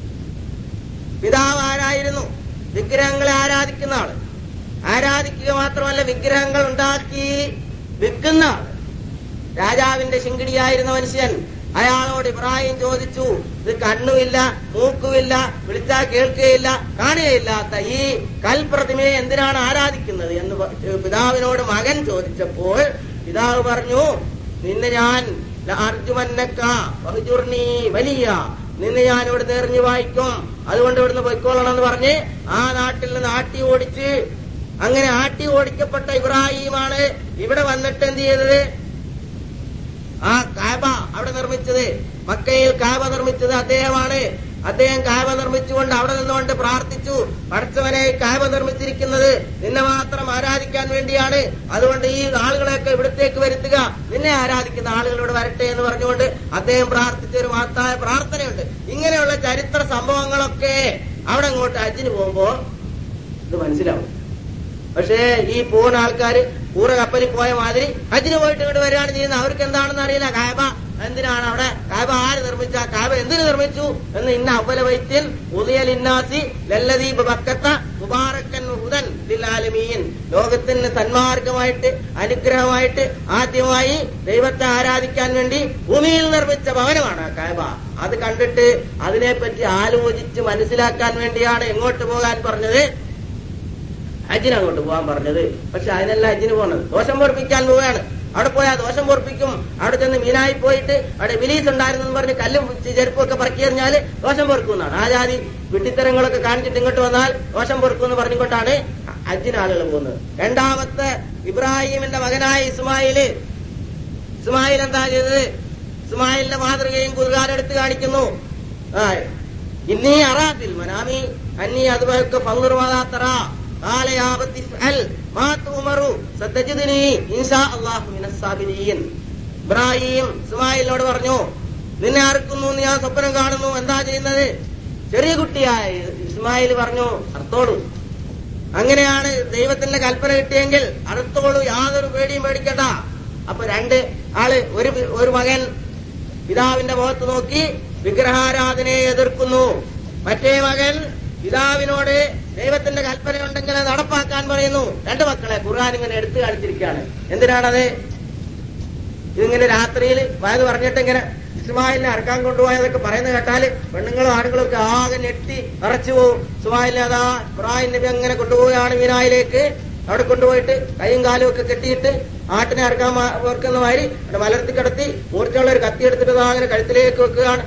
S1: പിതാവ് ആരായിരുന്നു വിഗ്രഹങ്ങളെ ആരാധിക്കുന്ന ആള് ആരാധിക്കുക മാത്രമല്ല വിഗ്രഹങ്ങൾ ഉണ്ടാക്കി വിൽക്കുന്ന ആള് രാജാവിന്റെ ശിങ്കിടിയായിരുന്ന മനുഷ്യൻ അയാളോട് ഇബ്രാഹിം ചോദിച്ചു ഇത് കണ്ണുമില്ല മൂക്കുമില്ല വിളിച്ചാൽ കേൾക്കുകയില്ല കാണുകയില്ലാത്ത ഈ കൽപ്രതിമയെ എന്തിനാണ് ആരാധിക്കുന്നത് എന്ന് പ- പിതാവിനോട് മകൻ ചോദിച്ചപ്പോൾ പിതാവ് പറഞ്ഞു നിന്നെ ഞാൻ അർജുമന്നക്ക ബഹുജുർണി വലിയ നിന്നെ ഞാൻ ഇവിടെ എറിഞ്ഞു വായിക്കും അതുകൊണ്ട് ഇവിടുന്ന് പൊയ്ക്കോളണം എന്ന് പറഞ്ഞ് ആ നാട്ടിൽ നിന്ന് ആട്ടി ഓടിച്ച് അങ്ങനെ ആട്ടി ഓടിക്കപ്പെട്ട ഇബ്രാഹിമാണ് ഇവിടെ വന്നിട്ട് എന്ത് ചെയ്തത് ആ കാബ അവിടെ നിർമ്മിച്ചത് മക്കയിൽ കാബ നിർമ്മിച്ചത് അദ്ദേഹമാണ് അദ്ദേഹം കാബ നിർമ്മിച്ചുകൊണ്ട് അവിടെ നിന്നുകൊണ്ട് പ്രാർത്ഥിച്ചു പഠിച്ചവനെ കാബ നിർമ്മിച്ചിരിക്കുന്നത് നിന്നെ മാത്രം ആരാധിക്കാൻ വേണ്ടിയാണ് അതുകൊണ്ട് ഈ ആളുകളെയൊക്കെ ഇവിടത്തേക്ക് വരുത്തുക നിന്നെ ആരാധിക്കുന്ന ആളുകൾ ഇവിടെ വരട്ടെ എന്ന് പറഞ്ഞുകൊണ്ട് അദ്ദേഹം പ്രാർത്ഥിച്ച ഒരു മഹത്തായ പ്രാർത്ഥനയുണ്ട് ഇങ്ങനെയുള്ള ചരിത്ര സംഭവങ്ങളൊക്കെ അവിടെ അങ്ങോട്ട് അജിന് പോകുമ്പോ ഇത് മനസ്സിലാവും പക്ഷേ ഈ പോകുന്ന ആൾക്കാര് പൂറ കപ്പലിൽ പോയ മാതിരി ഹജ്ജിന് പോയിട്ട് ഇങ്ങോട്ട് വരികയാണ് ചെയ്യുന്നത് അവർക്ക് എന്താണെന്ന് അറിയില്ല കായബ എന്തിനാണ് അവിടെ കായബ ആര് നിർമ്മിച്ച കായബ എന്തിനു നിർമ്മിച്ചു എന്ന് ഇന്ന അവല വൈദ്യൻ ഉദയൽ ഇന്നാസി ലല്ലദീപ് ബക്കത്ത മുബാറക്കൻ ഹുദൻ ലിലാലമീൻ ലോകത്തിന് സന്മാർഗമായിട്ട് അനുഗ്രഹമായിട്ട് ആദ്യമായി ദൈവത്തെ ആരാധിക്കാൻ വേണ്ടി ഭൂമിയിൽ നിർമ്മിച്ച ഭവനമാണ് ആ കായബ അത് കണ്ടിട്ട് അതിനെപ്പറ്റി ആലോചിച്ച് മനസ്സിലാക്കാൻ വേണ്ടിയാണ് എങ്ങോട്ട് പോകാൻ പറഞ്ഞത് ഹജ്ജിന് അങ്ങോട്ട് പോകാൻ പറഞ്ഞത് പക്ഷെ അതിനല്ല ഹജ്ജിന് പോകുന്നത് ദോഷം പൊറപ്പിക്കാൻ പോവുകയാണ് അവിടെ പോയാൽ ദോഷം പൊറപ്പിക്കും അവിടെ ചെന്ന് മീനായി പോയിട്ട് അവിടെ ബിലീസ് ഉണ്ടായിരുന്നെന്ന് പറഞ്ഞ് കല്ലും ചെരുപ്പും ഒക്കെ പറക്കി എറിഞ്ഞാല് ദോഷം പൊറുക്കുന്നതാണ് ആ ജാതി വിട്ടിത്തരങ്ങളൊക്കെ കാണിച്ചിട്ട് ഇങ്ങോട്ട് വന്നാൽ ദോഷം പൊറുക്കുമെന്ന് പറഞ്ഞുകൊണ്ടാണ് ഹജ്ജിന് ആളുകൾ പോകുന്നത് രണ്ടാമത്തെ ഇബ്രാഹിമിന്റെ മകനായ ഇസ്മായില് ഇസ്മായിൽ എന്താ ചെയ്തത് ഇസ്മായിലിന്റെ മാതൃകയും കുറുകാൻ എടുത്ത് കാണിക്കുന്നു ആ ഇന്നീ അറാത്തിൽ മനാമി അന്നീ അതുപോലെ ഫങ്ങുറുമാതാത്തറ قال يا أبت افعل ما تؤمر ستجدني إن شاء الله من الصابرين ഇബ്രാഹിം ഇസ്മായിലിനോട് പറഞ്ഞു നിന്നെ അറുക്കുന്നു എന്ന് ഞാൻ സ്വപ്നം കാണുന്നു എന്താ ചെയ്യുന്നത് ചെറിയ കുട്ടിയായ ഇസ്മായിൽ പറഞ്ഞു അർത്തോളൂ അങ്ങനെയാണ് ദൈവത്തിന്റെ കൽപ്പന കിട്ടിയെങ്കിൽ അറുത്തോളൂ യാതൊരു പേടിയും പേടിക്കണ്ട അപ്പൊ രണ്ട് ആള് ഒരു ഒരു മകൻ പിതാവിന്റെ മുഖത്ത് നോക്കി വിഗ്രഹാരാധനയെ എതിർക്കുന്നു മറ്റേ മകൻ പിതാവിനോട് ദൈവത്തിന്റെ കൽപ്പനയുണ്ടെങ്കിൽ അത് നടപ്പാക്കാൻ പറയുന്നു രണ്ട് മക്കളെ ഖുർആൻ ഇങ്ങനെ എടുത്തു കാണിച്ചിരിക്കുകയാണ് എന്തിനാണത് ഇതിങ്ങനെ രാത്രിയിൽ വയത് പറഞ്ഞിട്ട് ഇങ്ങനെ ഇസ്മായിലിനെ അറക്കാൻ കൊണ്ടുപോയതൊക്കെ പറയുന്നത് കേട്ടാല് പെണ്ണുങ്ങളും ആണുങ്ങളും ഒക്കെ ആകെ ഞെട്ടി നിറച്ചു പോകും ഇസ്മായിലിനെ അതാ ഇബ്രാഹിം നബി അങ്ങനെ കൊണ്ടുപോവുകയാണ് മീനായിലേക്ക് അവിടെ കൊണ്ടുപോയിട്ട് കൈയും കാലും ഒക്കെ കെട്ടിയിട്ട് ആട്ടിനെ അറക്കാൻ വെക്കുന്ന മാതിരി അവിടെ മലർത്തി കിടത്തി മൂർച്ചയുള്ള ഒരു കത്തി എടുത്തിട്ട് ദാ അങ്ങനെ കഴുത്തിലേക്ക് വെക്കുകയാണ്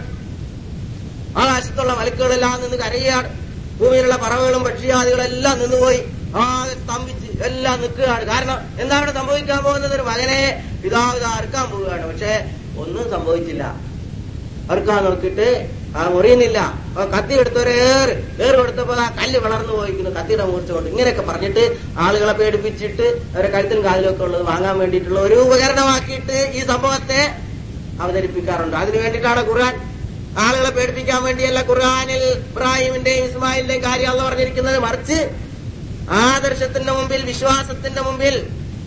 S1: ആകാശത്തുള്ള മലക്കുകളെല്ലാം നിന്ന് കരയുകയാണ് ഭൂമിയിലുള്ള പറവകളും പക്ഷിയാദികളെല്ലാം നിന്നുപോയി ആകെ സ്തംഭിച്ച് എല്ലാം നിൽക്കുകയാണ് കാരണം എന്താണ് സംഭവിക്കാൻ പോകുന്നത് ഒരു മകനെ പിതാവ് ഇതാ അറുക്കാൻ പോവുകയാണ് പക്ഷെ ഒന്നും സംഭവിച്ചില്ല അറുക്കാൻ നോക്കിയിട്ട് ആ മുറിയുന്നില്ല അപ്പൊ കത്തി എടുത്തൊരു ഏറ് ഏറ് കൊടുത്തപ്പോ ആ കല്ല് വളർന്നു പോയിരിക്കുന്നു കത്തിയുടെ മൂർച്ച കൊണ്ട് ഇങ്ങനെയൊക്കെ പറഞ്ഞിട്ട് ആളുകളെ പേടിപ്പിച്ചിട്ട് അവരെ കഴുത്തിലും കാലിലും ഒക്കെ ഉള്ളത് വാങ്ങാൻ വേണ്ടിയിട്ടുള്ള ഒരു ഉപകരണമാക്കിയിട്ട് ഈ സംഭവത്തെ അവതരിപ്പിക്കാറുണ്ട് അതിനു വേണ്ടിയിട്ടാണ് ഖുർആൻ ആളുകളെ പേടിപ്പിക്കാൻ വേണ്ടിയല്ല ഖുർആാനിൽ ഇബ്രാഹിമിന്റെയും ഇസ്മായിലിന്റെയും കാര്യം അല്ല പറഞ്ഞിരിക്കുന്നത് മറിച്ച് ആദർശത്തിന്റെ മുമ്പിൽ വിശ്വാസത്തിന്റെ മുമ്പിൽ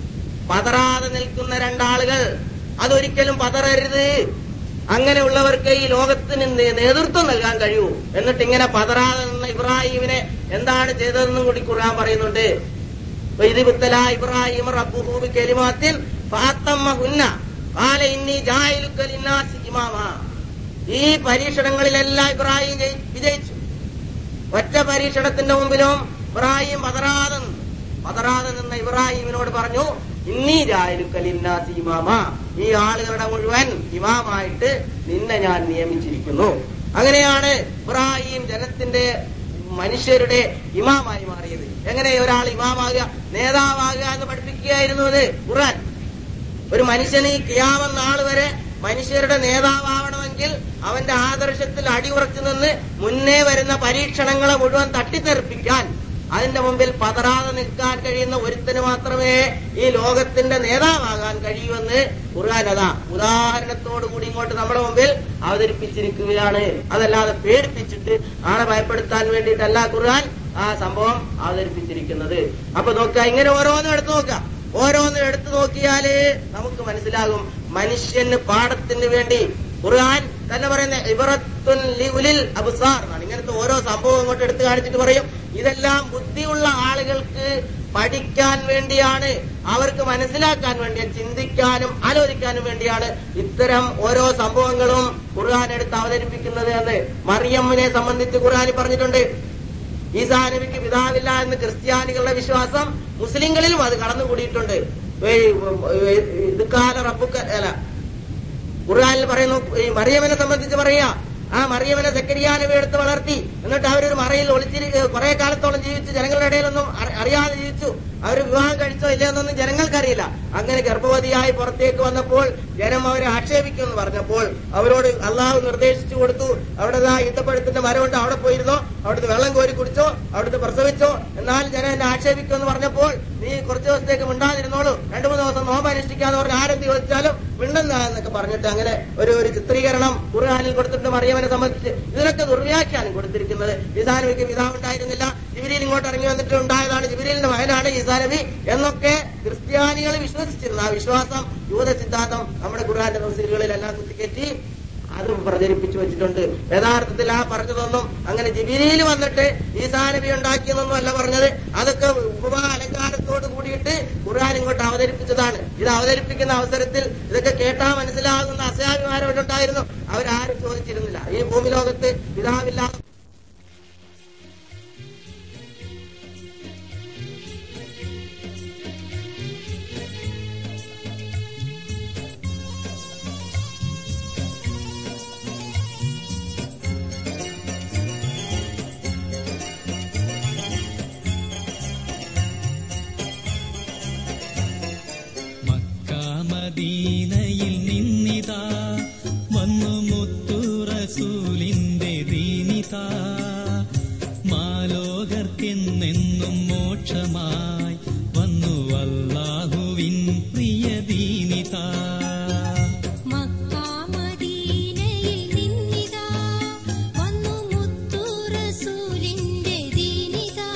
S1: പതറാതെ നിൽക്കുന്ന രണ്ടാളുകൾ അതൊരിക്കലും പതറരുത് അങ്ങനെയുള്ളവർക്ക് ഈ ലോകത്തിന് നേ- നേതൃത്വം നൽകാൻ കഴിയൂ എന്നിട്ട് ഇങ്ങനെ പതറാതെ നിന്ന ഇബ്രാഹിമിനെ എന്താണ് ചെയ്തതെന്നും കൂടി ഖുർആൻ പറയുന്നുണ്ട് ഇത് വിത്തല ഇബ്രാഹിം റബ്ബുഹൂബി കെലിമാത്തിൽ ഫാത്തമ്മഹുന്ന ഖാല ഇന്നി ജായിലുക ലിന്നാസി ഇമാമാ ഈ പരീക്ഷണങ്ങളിലെല്ലാം ഇബ്രാഹിം ജയി- വിജയിച്ചു ഒറ്റ പരീക്ഷണത്തിന്റെ മുമ്പിലും ഇബ്രാഹിം പതറാതെ നിന്നു. പതറാതെ നിന്ന ഇബ്രാഹിമിനോട് പറഞ്ഞു ഇന്നീ രായലുക്കലിന്നാസി ഇമാമ ഈ ആളുകളുടെ മുഴുവൻ ഇമാമായിട്ട് നിന്നെ ഞാൻ നിയമിച്ചിരിക്കുന്നു അങ്ങനെയാണ് ഇബ്രാഹിം ജനത്തിന്റെ മനുഷ്യരുടെ ഇമാമായി മാറിയത് എങ്ങനെ ഒരാൾ ഇമാമാകുക നേതാവാകുക എന്ന് പഠിപ്പിക്കുകയായിരുന്നു അത് ഖുർആൻ ഒരു മനുഷ്യന് ഈ കിയാമം നാൾ വരെ മനുഷ്യരുടെ നേതാവാവണമെങ്കിൽ അവന്റെ ആദർശത്തിൽ അടിയുറച്ചു നിന്ന് മുന്നേ വരുന്ന പരീക്ഷണങ്ങളെ മുഴുവൻ തട്ടിത്തെറിപ്പിക്കാൻ അതിന്റെ മുമ്പിൽ പതറാതെ നിൽക്കാൻ കഴിയുന്ന ഒരുത്തിന് മാത്രമേ ഈ ലോകത്തിന്റെ നേതാവാകാൻ കഴിയൂവെന്ന് ഖുർആൻ അതാ ഉദാഹരണത്തോടു കൂടി ഇങ്ങോട്ട് നമ്മുടെ മുമ്പിൽ അവതരിപ്പിച്ചിരിക്കുകയാണ് അതല്ലാതെ പേടിപ്പിച്ചിട്ട് ആളെ ഭയപ്പെടുത്താൻ വേണ്ടിയിട്ടല്ല ഖുർആൻ ആ സംഭവം അവതരിപ്പിച്ചിരിക്കുന്നത് അപ്പൊ നോക്കുക ഇങ്ങനെ ഓരോന്നും എടുത്തു നോക്കുക ഓരോന്നും എടുത്തു നോക്കിയാല് നമുക്ക് മനസ്സിലാകും മനുഷ്യന് പാഠത്തിന് വേണ്ടി ഖുർആൻ തന്നെ പറയുന്ന ഇബറത്തുൻ ലി ഉലിൽ അബ്സാർ എന്നാണ് ഇങ്ങനത്തെ ഓരോ സംഭവം ഇങ്ങോട്ട് എടുത്തു കാണിച്ചിട്ട് പറയും ഇതെല്ലാം ബുദ്ധിയുള്ള ആളുകൾക്ക് പഠിക്കാൻ വേണ്ടിയാണ് അവർക്ക് മനസ്സിലാക്കാൻ വേണ്ടി ചിന്തിക്കാനും ആലോചിക്കാനും വേണ്ടിയാണ് ഇത്തരം ഓരോ സംഭവങ്ങളും ഖുർആൻ എടുത്ത് അവതരിപ്പിക്കുന്നത് എന്ന് മറിയമ്മിനെ സംബന്ധിച്ച് ഖുർആൻ പറഞ്ഞിട്ടുണ്ട് ഈസാ നബിക്ക് പിതാവില്ല എന്ന് ക്രിസ്ത്യാനികളുടെ വിശ്വാസം മുസ്ലിങ്ങളിലും അത് കടന്നുകൂടിയിട്ടുണ്ട് ഇത് കാല റബ്ബുക്ക അല്ല ഖുർആനിൽ പറയുന്നു ഈ മറിയമ്മനെ സംബന്ധിച്ച് പറയാ ആ മറിയമ്മനെ സെക്കരിയാ നബി എടുത്ത് വളർത്തി എന്നിട്ട് അവരൊരു മറയിൽ ഒളിച്ചിരി കുറെ കാലത്തോളം ജീവിച്ചു ജനങ്ങളുടെ ഇടയിലൊന്നും അറി- അറിയാതെ ജീവിച്ചു അവർ വിവാഹം കഴിച്ചോ ഇല്ലയെന്നൊന്നും ജനങ്ങൾക്കറിയില്ല അങ്ങനെ ഗർഭവതിയായി പുറത്തേക്ക് വന്നപ്പോൾ ജനം അവരെ ആക്ഷേപിക്കുമെന്ന് പറഞ്ഞപ്പോൾ അവരോട് അള്ളാഹു നിർദ്ദേശിച്ചു കൊടുത്തു അവിടെ ദാ ഈത്തപ്പഴത്തിന്റെ മരമുണ്ട് അവിടെ പോയിരുന്നോ അവിടുത്തെ വെള്ളം കോരി കുടിച്ചോ അവിടുത്തെ പ്രസവിച്ചോ എന്നാൽ ജനം എന്നെ ആക്ഷേപിക്കുമെന്ന് പറഞ്ഞപ്പോൾ നീ കുറച്ച് ദിവസത്തേക്ക് മിണ്ടാതിരുന്നോളൂ രണ്ടു മൂന്ന് ദിവസം നോമ്പ് അനുഷ്ഠിക്കാന്ന് പറഞ്ഞ് ആരെന്ത് ചോദിച്ചാലും മിണ്ടുന്ന എന്നൊക്കെ പറഞ്ഞിട്ട് അങ്ങനെ ഒരു ഒരു ചിത്രീകരണം ഖുർആാനിൽ കൊടുത്തിട്ട് മറിയവനെ സംബന്ധിച്ച് ഇതിനൊക്കെ ദുർവ്യാഖ്യാനം കൊടുത്തിരിക്കുന്നത് ഈസാനബിക്ക് പിതാവ് ഉണ്ടായിരുന്നില്ല ജിബിരിയിൽ ഇങ്ങോട്ട് ഇറങ്ങി വന്നിട്ട് ഉണ്ടായതാണ് ജിബിരിലിന്റെ മകനാണ് ഈസാനബി എന്നൊക്കെ ക്രിസ്ത്യാനികൾ വിശ്വസിച്ചിരുന്നു ആ വിശ്വാസം യൂത സിദ്ധാന്തം നമ്മുടെ ഖുർആന്റെ തഫ്സീലുകളിലെല്ലാം കുത്തിക്കയറ്റി അത് പ്രചരിപ്പിച്ചു വെച്ചിട്ടുണ്ട് യഥാർത്ഥത്തിൽ ആ പറഞ്ഞതൊന്നും അങ്ങനെ ജിബിരിയിൽ വന്നിട്ട് ഈസാനബി ഉണ്ടാക്കിയെന്നൊന്നും അല്ല പറഞ്ഞത് അതൊക്കെ ഉപമാ അലങ്കാരത്തോട് കൂടിയിട്ട് ഖുർആൻ ഇങ്ങോട്ട് അവതരിപ്പിച്ചതാണ് ഇത് അവതരിപ്പിക്കുന്ന അവസരത്തിൽ ഇതൊക്കെ കേട്ടാ മനസ്സിലാകുന്ന അസയാഭിമാരവരുണ്ടായിരുന്നു അവരാരും ചോദിച്ചിരുന്നില്ല ഈ ഭൂമി ലോകത്ത് പിതാവില്ലാതെ
S2: മക്കാമദീനയിൽ നിന്നിതാ വന്നു മുത്തുറസൂലിന്റെ ദീനിതാ മാലോകർക്കെന്നെന്നും മോക്ഷമായി വന്നു അല്ലാഹുവിൻ പ്രിയ ദീനിതാ
S3: മക്കാമദീനയിൽ നിന്നിതാ വന്നു മുത്തു റസൂലിന്റെ ദീനിതാ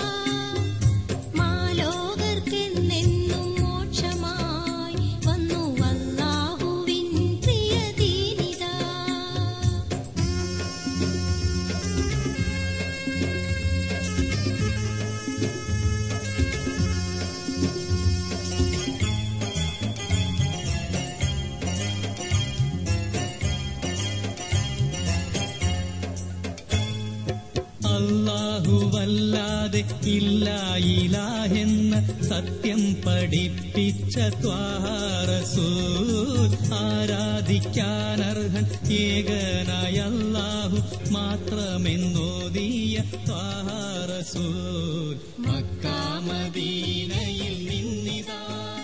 S3: മാലോകർക്കെന്നെന്നും മോക്ഷമായി വന്നു അല്ലാഹുവിൻ പ്രിയ ദീനിതാ
S2: അല്ലാഹുവല്ലാതെ ഇല്ല ഇലാഹെന്ന സത്യം പഠിപ്പിച്ച ത്വാറസൂൽ ആരാധിക്കാനർഹൻ ഏകനായ അല്ലാഹു മാത്രമെന്നോദിയ ത്വാറസൂൽ മക്കാമദീനയിൽ നിന്നിതാ